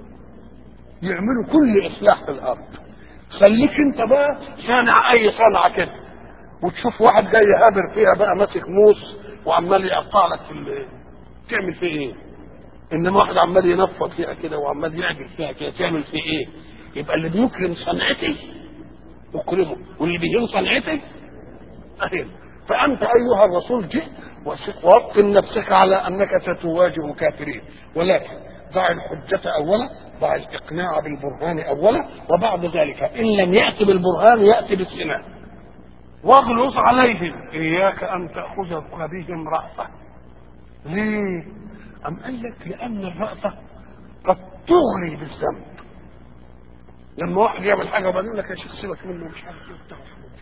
يعملوا كل اصلاح في الارض خليك انت بقى صانع اي صنعة كده وتشوف واحد جاي هابر فيها بقى ماسك موس وعمال يقطع لك في ال- تعمل فيه ايه انما واحد عمال ينفض فيها كده وعمال يعجل فيها كده تعمل فيه ايه يبقى اللي بيكرم صنعتي اكرمه واللي بيهين صنعتي اهين فانت ايها الرسول جئت ووطن نفسك على انك ستواجه كافرين ولكن ضع الحجة اولا ضع الاقناع بالبرهان اولا وبعد ذلك ان لم يأتي بالبرهان يأتي بالسنان واغلظ عليهم اياك ان تأخذ بهم رأفة ليه أم قال لك لأن الرأفة قد تغري بالذنب لما واحد يعمل حاجة وبعدين يقول لك يا شيخ سيبك منه مش عارف ايه وبتاع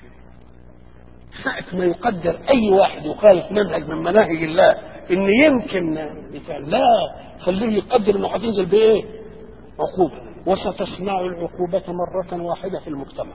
ساعة ما يقدر أي واحد يخالف منهج من مناهج الله إن يمكن مثال لا خليه يقدر إنه هتنزل بإيه؟ عقوبة وستصنع العقوبة مرة واحدة في المجتمع.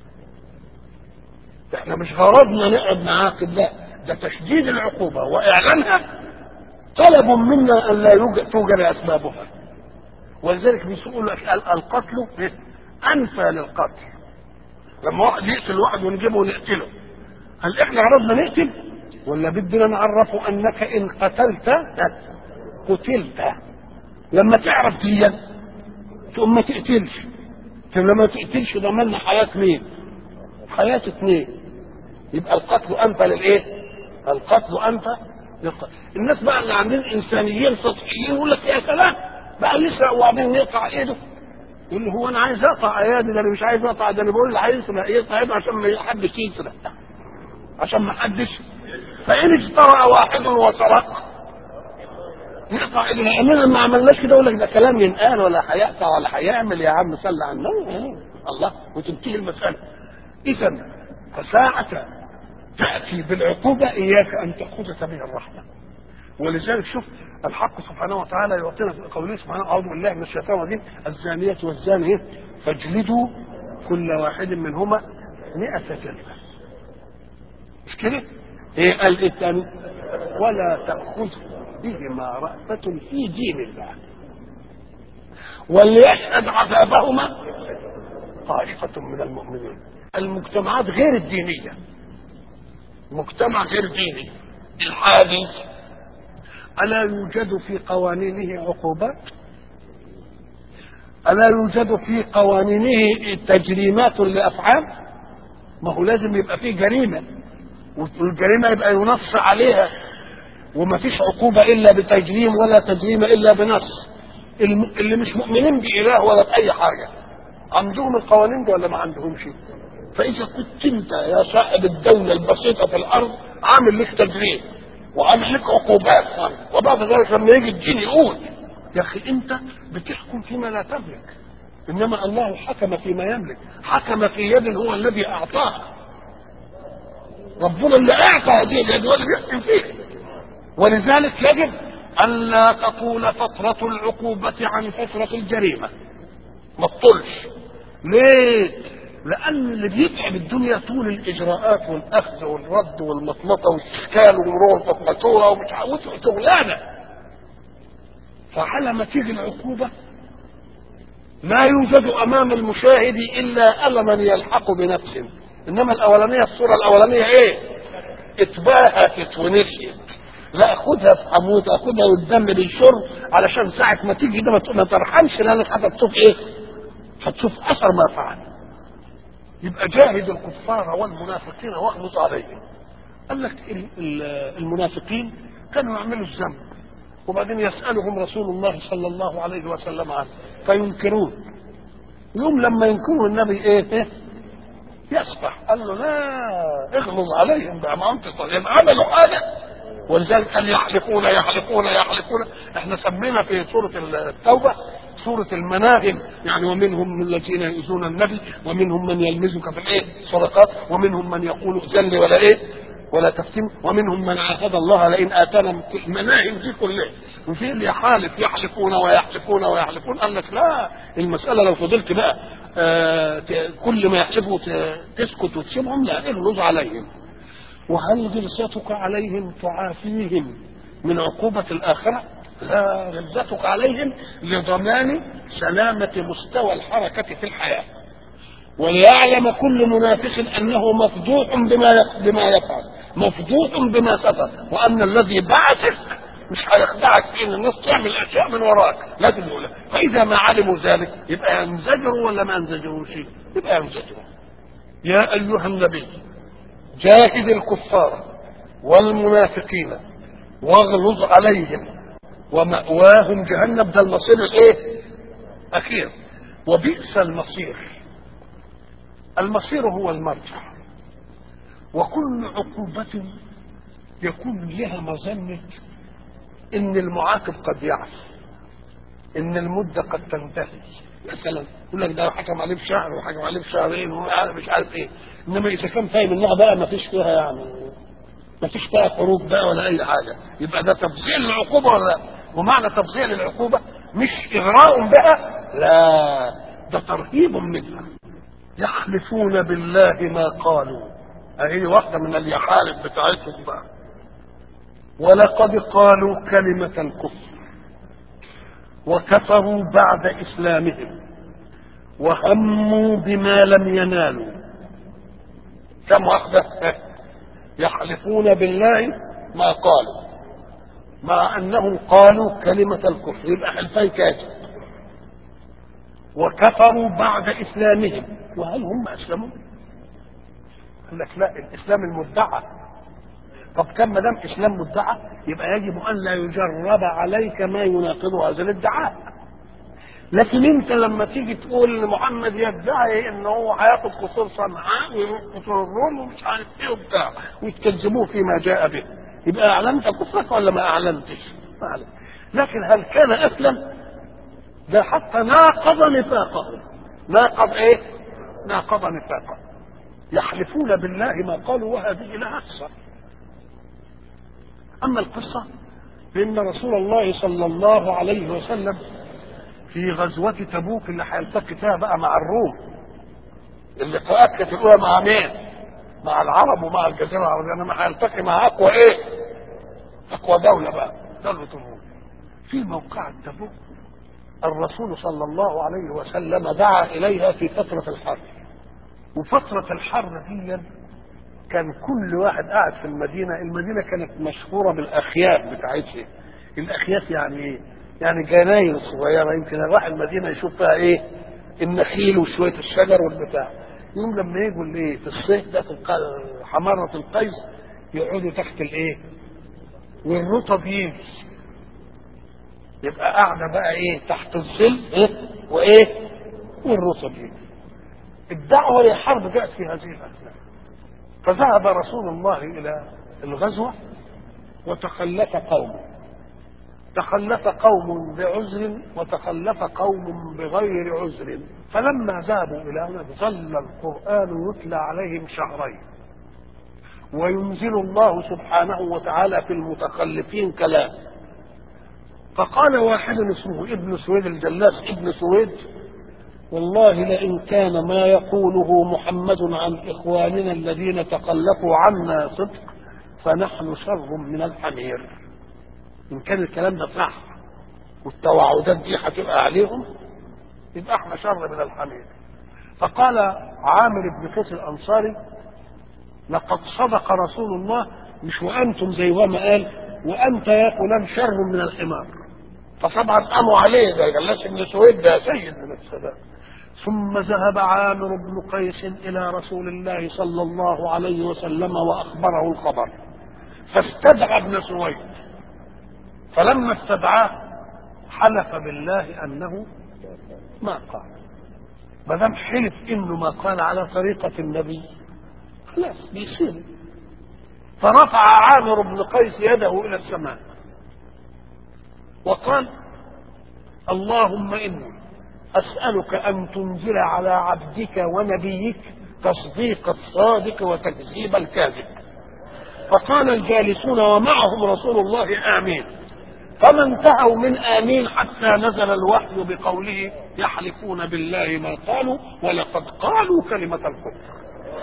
احنا مش غرضنا نقعد نعاقب لا ده تشديد العقوبة وإعلانها طلب منا ان لا يوجد توجد اسبابها ولذلك بيقول لك ال- القتل انفى للقتل لما واحد يقتل واحد ونجيبه ونقتله هل احنا عرضنا نقتل ولا بدنا نعرفه انك ان قتلت قتلت لما تعرف دي تقوم ما تقتلش طب لما ما تقتلش ضمننا حياة مين حياة اثنين يبقى القتل انفى للايه القتل انفى للقتل الناس بقى اللي عاملين انسانيين سطحيين يقول لك يا سلام بقى يسرق وبعدين يقطع ايده يقول له هو انا عايز اقطع ايادي ده انا مش عايز اقطع ده انا بقول اللي عايز يسرق يقطع ايده عشان ما حدش يسرق عشان ما حدش فان اجترأ واحد وسرق يقطع ايدنا لاننا ما عملناش كده يقول لك ده كلام ينقال ولا هيقطع ولا هيعمل يا عم صل على النبي الله وتنتهي المساله اذا فساعة تأتي بالعقوبة إياك أن تأخذ سبيل الرحمة ولذلك شوف الحق سبحانه وتعالى يعطينا في قوله سبحانه أعوذ بالله من الشيطان الرجيم الزانية والزاني فاجلدوا كل واحد منهما مئة جلدة مش كده؟ إيه قال إيه الثاني؟ ولا تأخذ بهما رأفة في دين الله وليشهد عذابهما طائفة من المؤمنين المجتمعات غير الدينية مجتمع غير ديني الحادي ألا يوجد في قوانينه عقوبات ألا يوجد في قوانينه تجريمات لأفعال ما هو لازم يبقى فيه جريمة والجريمة يبقى ينص عليها وما فيش عقوبة إلا بتجريم ولا تجريم إلا بنص اللي مش مؤمنين بإله ولا بأي حاجة عندهم القوانين دي ولا ما عندهمش فإذا كنت أنت يا صاحب الدولة البسيطة في الأرض عامل لك تجريم وعامل لك عقوبات وبعد ذلك لما يجي الدين يقول يا أخي أنت بتحكم فيما لا تملك إنما الله حكم فيما يملك حكم في يد هو الذي أعطاها ربنا اللي أعطى هذه اليد هو اللي بيحكم فيها ولذلك يجب ألا تطول فترة العقوبة عن فترة الجريمة ما تطولش ليه؟ لأن اللي بيتعب الدنيا طول الإجراءات والأخذ والرد والمطمطة والإشكال ومرور الفاتورة ومش عاوز شغلانة فعلى ما تيجي العقوبة لا يوجد أمام المشاهد إلا ألما يلحق بنفسه إنما الأولانية الصورة الأولانية إيه؟ اتباهت ونسيت لا خدها في حموت خدها والدم بيشر علشان ساعة ما تيجي ده ما ترحمش لانك هتشوف ايه؟ هتشوف اثر ما فعل. يبقى جاهد الكفار والمنافقين واغلظ عليهم. قال لك المنافقين كانوا يعملوا الذنب وبعدين يسألهم رسول الله صلى الله عليه وسلم عنه فينكرون يوم لما ينكروا النبي ايه, إيه؟ يسبح قال له لا اغلظ عليهم بقى ما انت عملوا حاجه ولذلك قال يحلفون يحلفون يحلفون احنا سمينا في سورة التوبة سورة المناهب يعني ومنهم الذين يؤذون النبي ومنهم من يلمزك في الايه صدقات ومنهم من يقول ائذن لي ولا ايه ولا تفتن ومنهم من عاهد الله لئن اتانا المناهب دي كلها وفي اللي يحالف يحلفون ويحلفون ويحلفون قال لك لا المسألة لو فضلت بقى آه كل ما يحسبوا تسكت وتسيبهم لا اغلظ عليهم وهل غلظتك عليهم تعافيهم من عقوبة الآخرة؟ لا غلظتك عليهم لضمان سلامة مستوى الحركة في الحياة. وليعلم كل منافق أنه مفضوح بما بما يفعل، مفضوح بما سفر، وأن الذي بعثك مش هيخدعك في ان الناس تعمل اشياء من وراك لازم يقولها فاذا ما علموا ذلك يبقى ينزجروا ولا ما ينزجروش يبقى ينزجروا يا ايها النبي جاهد الكفار والمنافقين واغلظ عليهم ومأواهم جهنم ده المصير الايه؟ أخير وبئس المصير المصير هو المرجع وكل عقوبة يكون لها مظنة إن المعاقب قد يعفو إن المدة قد تنتهي مثلا يقول لك ده حكم عليه بشهر وحكم عليه بشهرين ومش عارف ايه انما اذا كان فاهم انها بقى ما فيش فيها يعني ما فيش فيها خروج بقى ولا اي حاجه يبقى ده تفصيل العقوبه ولا لا ومعنى تفصيل العقوبه مش اغراء بها لا ده ترهيب منها يحلفون بالله ما قالوا اهي واحده من اليحالف بتاعتهم بقى ولقد قالوا كلمه الكفر وكفروا بعد اسلامهم وهموا بما لم ينالوا كم واحدة يحلفون بالله ما قالوا مع أنهم قالوا كلمة الكفر يبقى حلفان كاذب وكفروا بعد إسلامهم وهل هم أسلموا؟ قال لك لا الإسلام المدعى طب كم ما دام إسلام مدعى يبقى يجب أن لا يجرب عليك ما يناقض هذا الادعاء لكن انت لما تيجي تقول ان محمد يدعي ان هو هياخد قصور صنعاء ويروح قصور الروم ومش عارف ايه وبتاع ويتكذبوه فيما جاء به يبقى اعلنت كفرك ولا ما اعلنتش؟ ما اعلنت لكن هل كان اسلم؟ ده حتى ناقض نفاقه ناقض ايه؟ ناقض نفاقه يحلفون بالله ما قالوا وهذه لها قصه اما القصه فان رسول الله صلى الله عليه وسلم في غزوة تبوك اللي هيلتقي فيها بقى مع الروم اللقاءات كانت الاولى مع مين؟ مع العرب ومع الجزيرة العربية انما هيلتقي مع اقوى ايه؟ اقوى دولة بقى دولة الروم في موقع تبوك الرسول صلى الله عليه وسلم دعا اليها في فترة الحرب وفترة الحرب دي كان كل واحد قاعد في المدينة المدينة كانت مشهورة بالأخياف بتاعتها الأخياف يعني إيه؟ يعني جناين صغيرة يمكن راح المدينة يشوف فيها إيه؟ النخيل وشوية الشجر والبتاع يوم لما يجوا الإيه؟ في الصيف ده في حمارة القيس يقعدوا تحت الإيه؟ والرطب يجي يبقى قاعدة بقى إيه؟ تحت الظل إيه؟ وإيه؟ والرطب يجي الدعوة للحرب جاءت في هذه الأثناء فذهب رسول الله إلى الغزوة وتخلف قومه تخلف قوم بعذر وتخلف قوم بغير عذر فلما ذهبوا إلى هناك ظل القرآن يتلى عليهم شهرين وينزل الله سبحانه وتعالى في المتخلفين كلام فقال واحد اسمه ابن سويد الجلاس ابن سويد والله لئن كان ما يقوله محمد عن إخواننا الذين تخلفوا عنا صدق فنحن شر من الحمير إن كان الكلام ده صح والتوعدات دي هتبقى عليهم يبقى احنا شر من الحمير فقال عامر بن قيس الأنصاري لقد صدق رسول الله مش وأنتم زي ما قال وأنت يا فلان شر من الحمار فطبعا قاموا عليه ده جلاس بن سويد ده سيد من السادات ثم ذهب عامر بن قيس الى رسول الله صلى الله عليه وسلم واخبره الخبر فاستدعى ابن سويد فلما استدعاه حلف بالله انه ما قال ما دام حلف انه ما قال على طريقه النبي خلاص بيصير فرفع عامر بن قيس يده الى السماء وقال اللهم اني اسالك ان تنزل على عبدك ونبيك تصديق الصادق وتكذيب الكاذب فقال الجالسون ومعهم رسول الله امين فما انتهوا من امين حتى نزل الوحي بقوله يحلفون بالله ما قالوا ولقد قالوا كلمه الكفر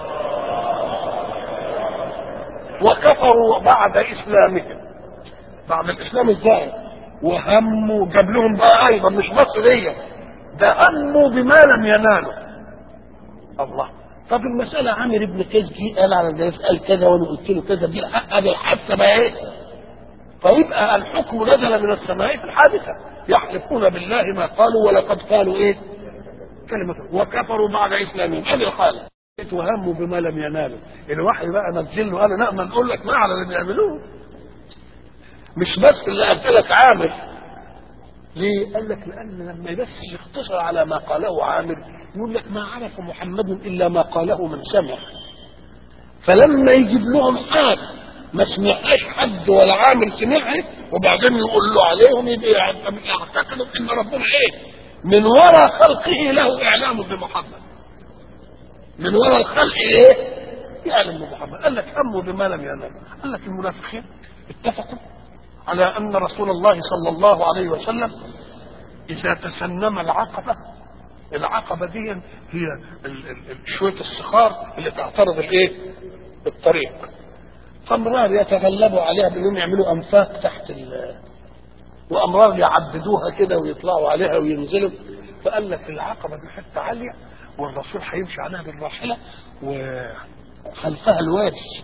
وكفروا بعد اسلامهم بعد الاسلام ازاي وهموا جاب لهم بقى ايضا مش بس دي ده هموا بما لم ينالوا الله طب المسألة عامر ابن قيس جه قال على ده قال كذا وانا قلت له كذا دي الحق دي الحادثة بقى ايه؟ فيبقى الحكم نزل من السماء في الحادثة يحلفون بالله ما قالوا ولقد قالوا ايه؟ كلمة وكفروا بعد اسلامهم ادي الحالة وهموا بما لم ينالوا الوحي بقى نزل له قال لا ما نقول لك ما على اللي بيعملوه مش بس اللي قلت لك عامر ليه؟ قال لك لأن لما بس يختصر على ما قاله عامر يقول لك ما عرف محمد إلا ما قاله من سمع فلما يجيب لهم حاجة ما سمعهاش حد ولا عامر سمعها وبعدين يقول له عليهم يبقى يعتقدوا ان ربنا ايه؟ من وراء خلقه له اعلام بمحمد. من وراء الخلق ايه؟ يعلم بمحمد، قال لك هموا بما لم ينال، قال لك المنافقين اتفقوا على ان رسول الله صلى الله عليه وسلم اذا تسنم العقبه العقبه دي هي ال- ال- ال- شويه الصخار اللي تعترض الايه؟ الطريق. فامرار يتغلبوا عليها بانهم يعملوا انفاق تحت ال وامرار يعددوها كده ويطلعوا عليها وينزلوا فقال لك العقبه دي حته عاليه والرسول هيمشي عليها بالراحله وخلفها الوادي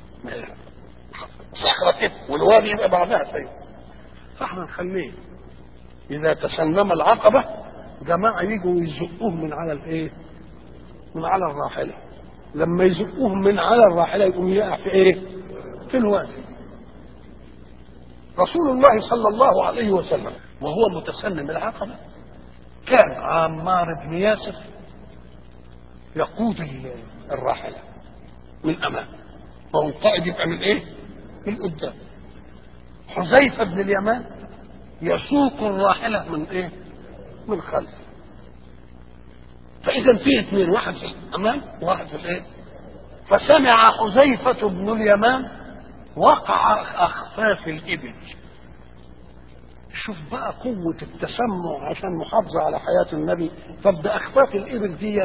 صخره كده والوادي يبقى بعدها طيب فاحنا نخليه اذا تسنم العقبه جماعه يجوا يزقوه من على الايه؟ من على الراحله لما يزقوه من على الراحله يقوم يقع في ايه؟ في الوادي رسول الله صلى الله عليه وسلم وهو متسنم العقبه كان عمار بن ياسر يقود الراحلة من أمام وهو القائد يبقى من إيه؟ من قدام حذيفة بن اليمان يسوق الراحلة من إيه؟ من خلف فإذا في اثنين واحد في الأمام وواحد في الإيه؟ فسمع حذيفة بن اليمان وقع أخفاف الإبل شوف بقى قوة التسمع عشان محافظة على حياة النبي طب ده أخفاف الإبل دي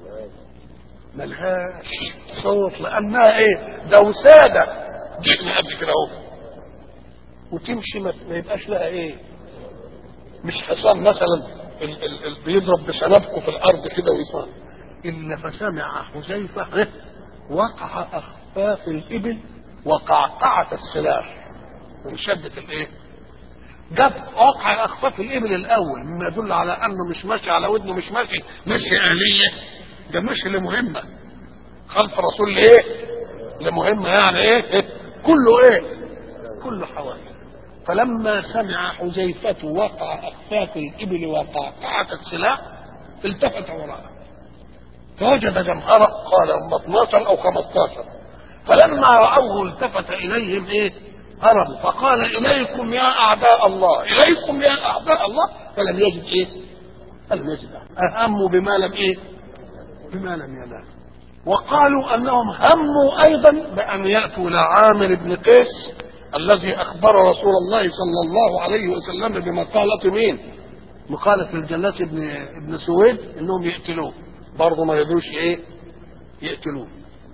ملهاش صوت لأنها إيه؟ ده وسادة جئنا قبل كده أهو وتمشي ما ما يبقاش لها إيه؟ مش حصان مثلا ال ال ال بيضرب بسنابكه في الأرض كده ويسمع إلا فسمع حذيفة إيه؟ وقع أخفاف الإبل وقعقعة السلاح من شدة الإيه؟ جاب وقع اخفاف الابل الاول مما يدل على انه مش ماشي على ودنه مش ماشي ماشي آلية ده ماشي لمهمة خلف الرسول لايه؟ لمهمة يعني ايه؟ إيه؟ كله ايه؟ كله حوادث فلما سمع حذيفة وقع اخفاف الابل وقعقعة السلاح التفت وراءه فوجد جمهرة قال هم 12 او 15 فلما رأوه التفت اليهم ايه؟ هربوا فقال اليكم يا اعداء الله اليكم يا اعداء الله فلم يجد ايه فلم يجد اهموا بما لم ايه بما لم ينال وقالوا انهم هموا ايضا بان ياتوا الى عامر بن قيس الذي اخبر رسول الله صلى الله عليه وسلم بمقالة مين مقالة الجلاس بن ابن سويد انهم يقتلوه برضه ما يدروش ايه يقتلوه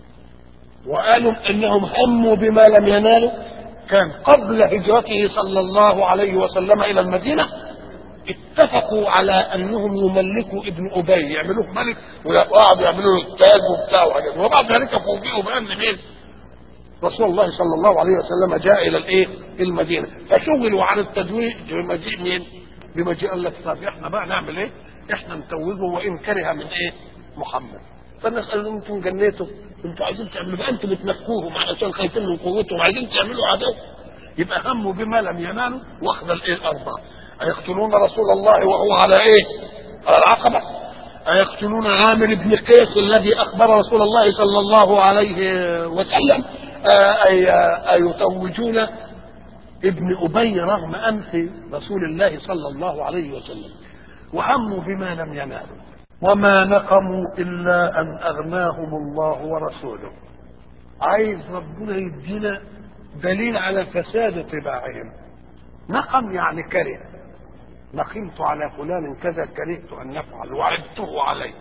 وقالوا انهم هموا بما لم ينالوا كان قبل هجرته صلى الله عليه وسلم الى المدينه اتفقوا على انهم يملكوا ابن ابي يعملوه ملك وقعدوا يعملوا له التاج وبتاع وحاجات وبعد ذلك فوجئوا بان مين؟ رسول الله صلى الله عليه وسلم جاء الى الايه؟ المدينه فشغلوا عن التدوير بمجيء مين؟ بمجيء قال لك طب احنا بقى نعمل ايه؟ احنا نتوجه وان كره من ايه؟ محمد فالناس قالوا انتم جنيتوا انتوا عايزين تعملوا بقى انتم بتنكوهم علشان خايفين من قوتهم عايزين تعملوا عدو يبقى هموا بما لم ينالوا واخذ الايه الاربعه ايقتلون رسول الله وهو على ايه؟ على العقبه ايقتلون عامر بن قيس الذي اخبر رسول الله صلى الله عليه وسلم أي أيتوجون ابن أبي رغم أنف رسول الله صلى الله عليه وسلم وهموا بما لم ينالوا وما نقموا إلا أن أغناهم الله ورسوله عايز ربنا يدينا دليل على فساد طباعهم نقم يعني كره نقمت على فلان كذا كرهت أن نفعل وعدته عليه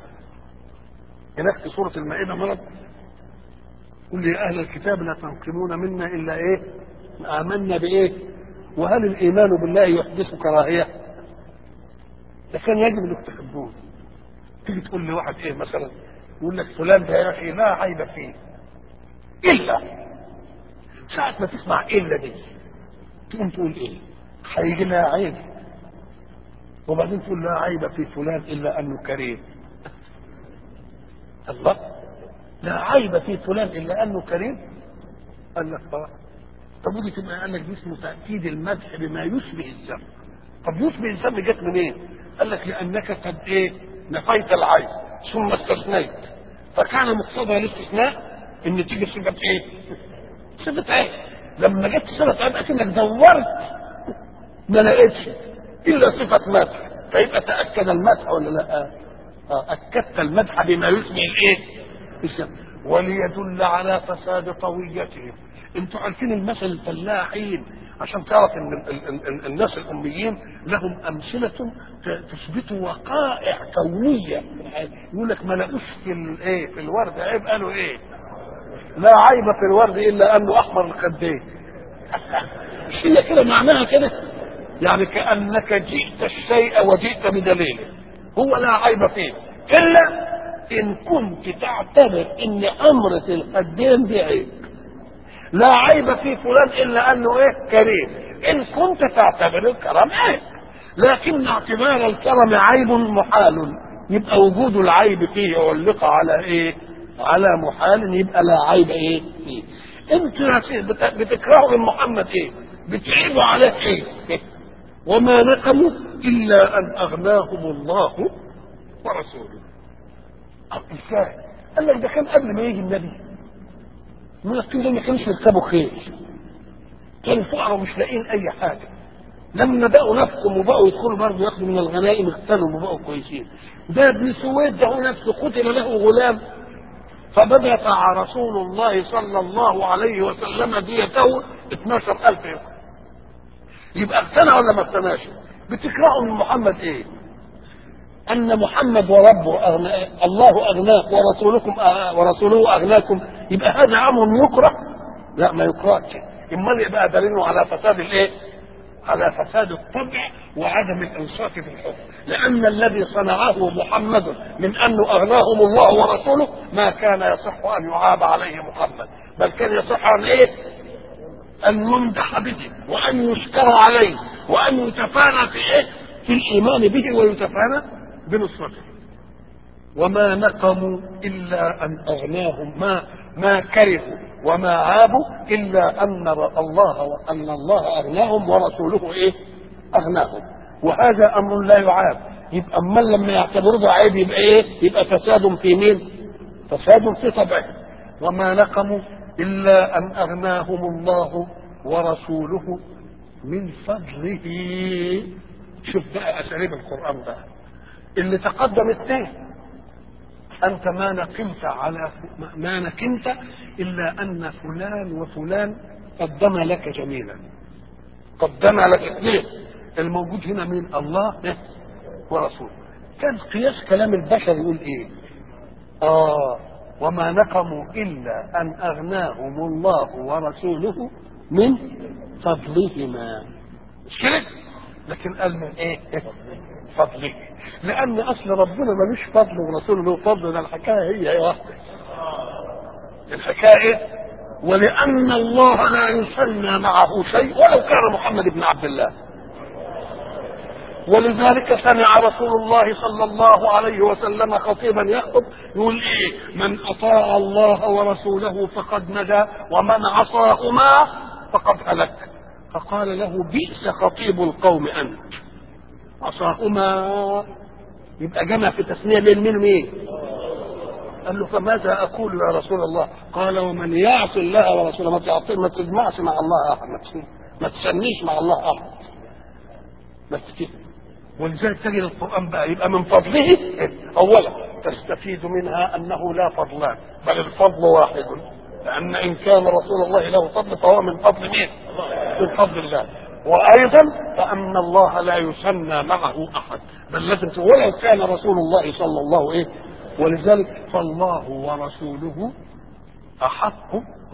هناك في سورة المائدة مرض قل يا أهل الكتاب لا تنقمون منا إلا إيه آمنا بإيه وهل الإيمان بالله يحدث كراهية ده كان يجب انك تحبوه تيجي تقول لواحد ايه مثلا يقول لك فلان ده يا اخي لا عيب فيه الا ساعة ما تسمع الا دي تقوم تقول ايه هيجي لها عيب وبعدين تقول لا عيب في فلان الا انه كريم الله لا عيب في فلان الا انه كريم قال لك اه طب ودي تبقى قال لك دي اسمه تاكيد المدح بما يشبه الذم طب يشبه الذم جت منين؟ قال لك لانك قد ايه؟ نفيت العيب ثم استثنيت فكان مقتضى الاستثناء ان تيجي صفه ايه؟ صفه عيب لما جت صفه عيب اكنك دورت ما لقيتش الا صفه مدح فيبقى تاكد المدح ولا لا؟ اه اكدت المدح بما يشبه الايه؟ الذم وليدل على فساد طويتهم انتوا عارفين المثل الفلاحين عشان تعرف ان ال ال ال الناس الاميين لهم امثله تثبت وقائع كونيه يقول لك ما لقوش في الايه في الورد عيب قالوا ايه لا عيب في الورد الا انه احمر الخدين مش هي كده معناها كده يعني كانك جئت الشيء وجئت بدليله هو لا عيب فيه الا ان كنت تعتبر ان امرة الخدين دي عيب لا عيب في فلان الا انه ايه كريم ان كنت تعتبر الكرم عيب لكن اعتبار الكرم عيب محال يبقى وجود العيب فيه علق على ايه على محال يبقى لا عيب ايه فيه انتوا بتكرهوا من محمد ايه بتعيبوا عليه ايه وما نقموا الا ان اغناهم الله ورسوله طب ازاي؟ قال لك ده كان قبل ما يجي النبي المنافقين دول ما كانوش يركبوا خيل كانوا فقراء ومش لاقيين اي حاجه لما بقوا نفسهم وبقوا يدخلوا برضه ياخدوا من الغنائم اغتنوا وبقوا كويسين ده ابن سويد ده هو نفسه قتل له غلام فبدفع رسول الله صلى الله عليه وسلم ديته 12000 يوم يبقى اغتنى ولا ما اغتناش؟ بتكرهوا من محمد ايه؟ ان محمد وربه أغنى الله اغناك ورسولكم أغ... ورسوله اغناكم يبقى هذا امر يكره؟ لا ما يكرهش امال يبقى دليله على فساد الايه؟ على فساد الطبع وعدم الانصاف في الحكم لان الذي صنعه محمد من انه اغناهم الله ورسوله ما كان يصح ان يعاب عليه محمد بل كان يصح ان ايه ان يمدح به وان يشكر عليه وان يتفانى في ايه في الايمان به ويتفانى بنصرته وما نقموا الا ان اغناهم ما ما كرهوا وما عابوا الا ان الله وان الله اغناهم ورسوله ايه؟ اغناهم وهذا امر لا يعاب يبقى اما لما يعتبروه ده عيب يبقى ايه؟ يبقى فساد في مين؟ فساد في طبعه وما نقموا الا ان اغناهم الله ورسوله من فضله شوف بقى اساليب القران بقى اللي تقدم اثنين أنت ما نقمت على ما نقمت إلا أن فلان وفلان قدم لك جميلا قدم لك اثنين الموجود هنا من الله ورسوله كان قياس كلام البشر يقول ايه اه وما نقموا الا ان اغناهم الله ورسوله من فضلهما مش كده لكن قال من ايه فضله لان اصل ربنا ملوش فضل ورسوله له فضل ده الحكايه هي هي واحده الحكايه ولان الله لا يسمى معه شيء ولو كان محمد بن عبد الله ولذلك سمع رسول الله صلى الله عليه وسلم خطيبا يخطب يقول ايه من اطاع الله ورسوله فقد نجا ومن عصاهما فقد هلك فقال له بئس خطيب القوم انت عصاهما يبقى جمع في تسمية بين مين ومين قال له فماذا أقول يا رسول الله قال ومن يعص الله ورسوله ما تعطي ما تجمعش مع الله أحد ما تسميش مع الله أحد بس كده ولذلك تجد القرآن بقى يبقى من فضله أولا تستفيد منها أنه لا فضلان بل الفضل واحد لأن إن كان رسول الله له فضل فهو من فضل مين؟ من فضل الله وايضا فان الله لا يسمى معه احد بل لازم ولو كان رسول الله صلى الله ايه ولذلك فالله ورسوله احق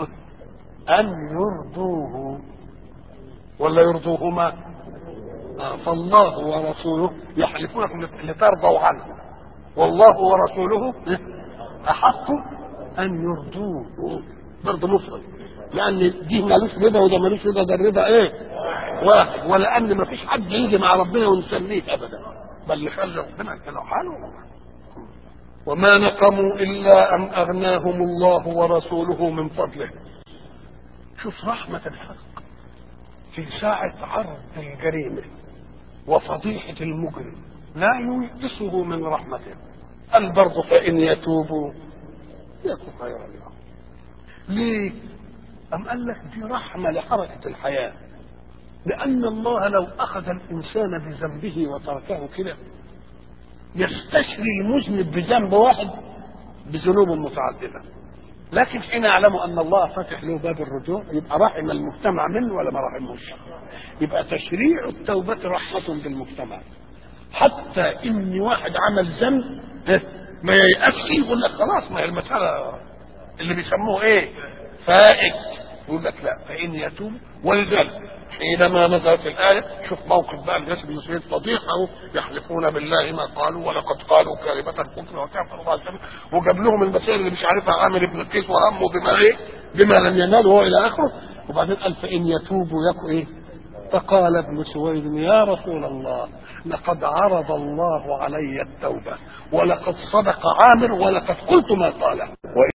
ان يرضوه ولا يرضوهما آه فالله ورسوله يحلفونكم لترضوا عنه والله ورسوله احق ان يرضوه برضه مفرد لان دي مالوش رضا وده مالوش رضا ده الرضا ايه واحد ولان ما فيش حد يجي مع ربنا ونسميه ابدا بل نخلي ربنا كده حاله وما نقموا الا ان اغناهم الله ورسوله من فضله شوف رحمة الحق في ساعة عرض الجريمة وفضيحة المجرم لا ييئسه من رحمته قال برضه فإن يتوبوا يكن خيرا لهم ليه؟ أم قال لك دي رحمة لحركة الحياة لأن الله لو أخذ الإنسان بذنبه وتركه كده يستشري المذنب بذنب واحد بذنوب متعددة لكن حين يعلم أن الله فتح له باب الرجوع يبقى رحم المجتمع منه ولا ما رحموش يبقى تشريع التوبة رحمة بالمجتمع حتى إن واحد عمل ذنب ما ييأسش يقول لك خلاص ما هي المسألة اللي بيسموه إيه فائت يقول لك لا فإن يتوب ولذلك حينما نزلت الآية شوف موقف بقى الناس بن سعيد فضيحة يحلفون بالله ما قالوا ولقد قالوا كلمة الكفر وكفروا الله الكلمة وجاب لهم المسائل اللي مش عارفها عامر بن القيس وهمه بما ايه بما لم ينال وهو إلى آخره وبعدين قال فإن يتوبوا يكو ايه فقال ابن سويد يا رسول الله لقد عرض الله علي التوبة ولقد صدق عامر ولقد قلت ما قاله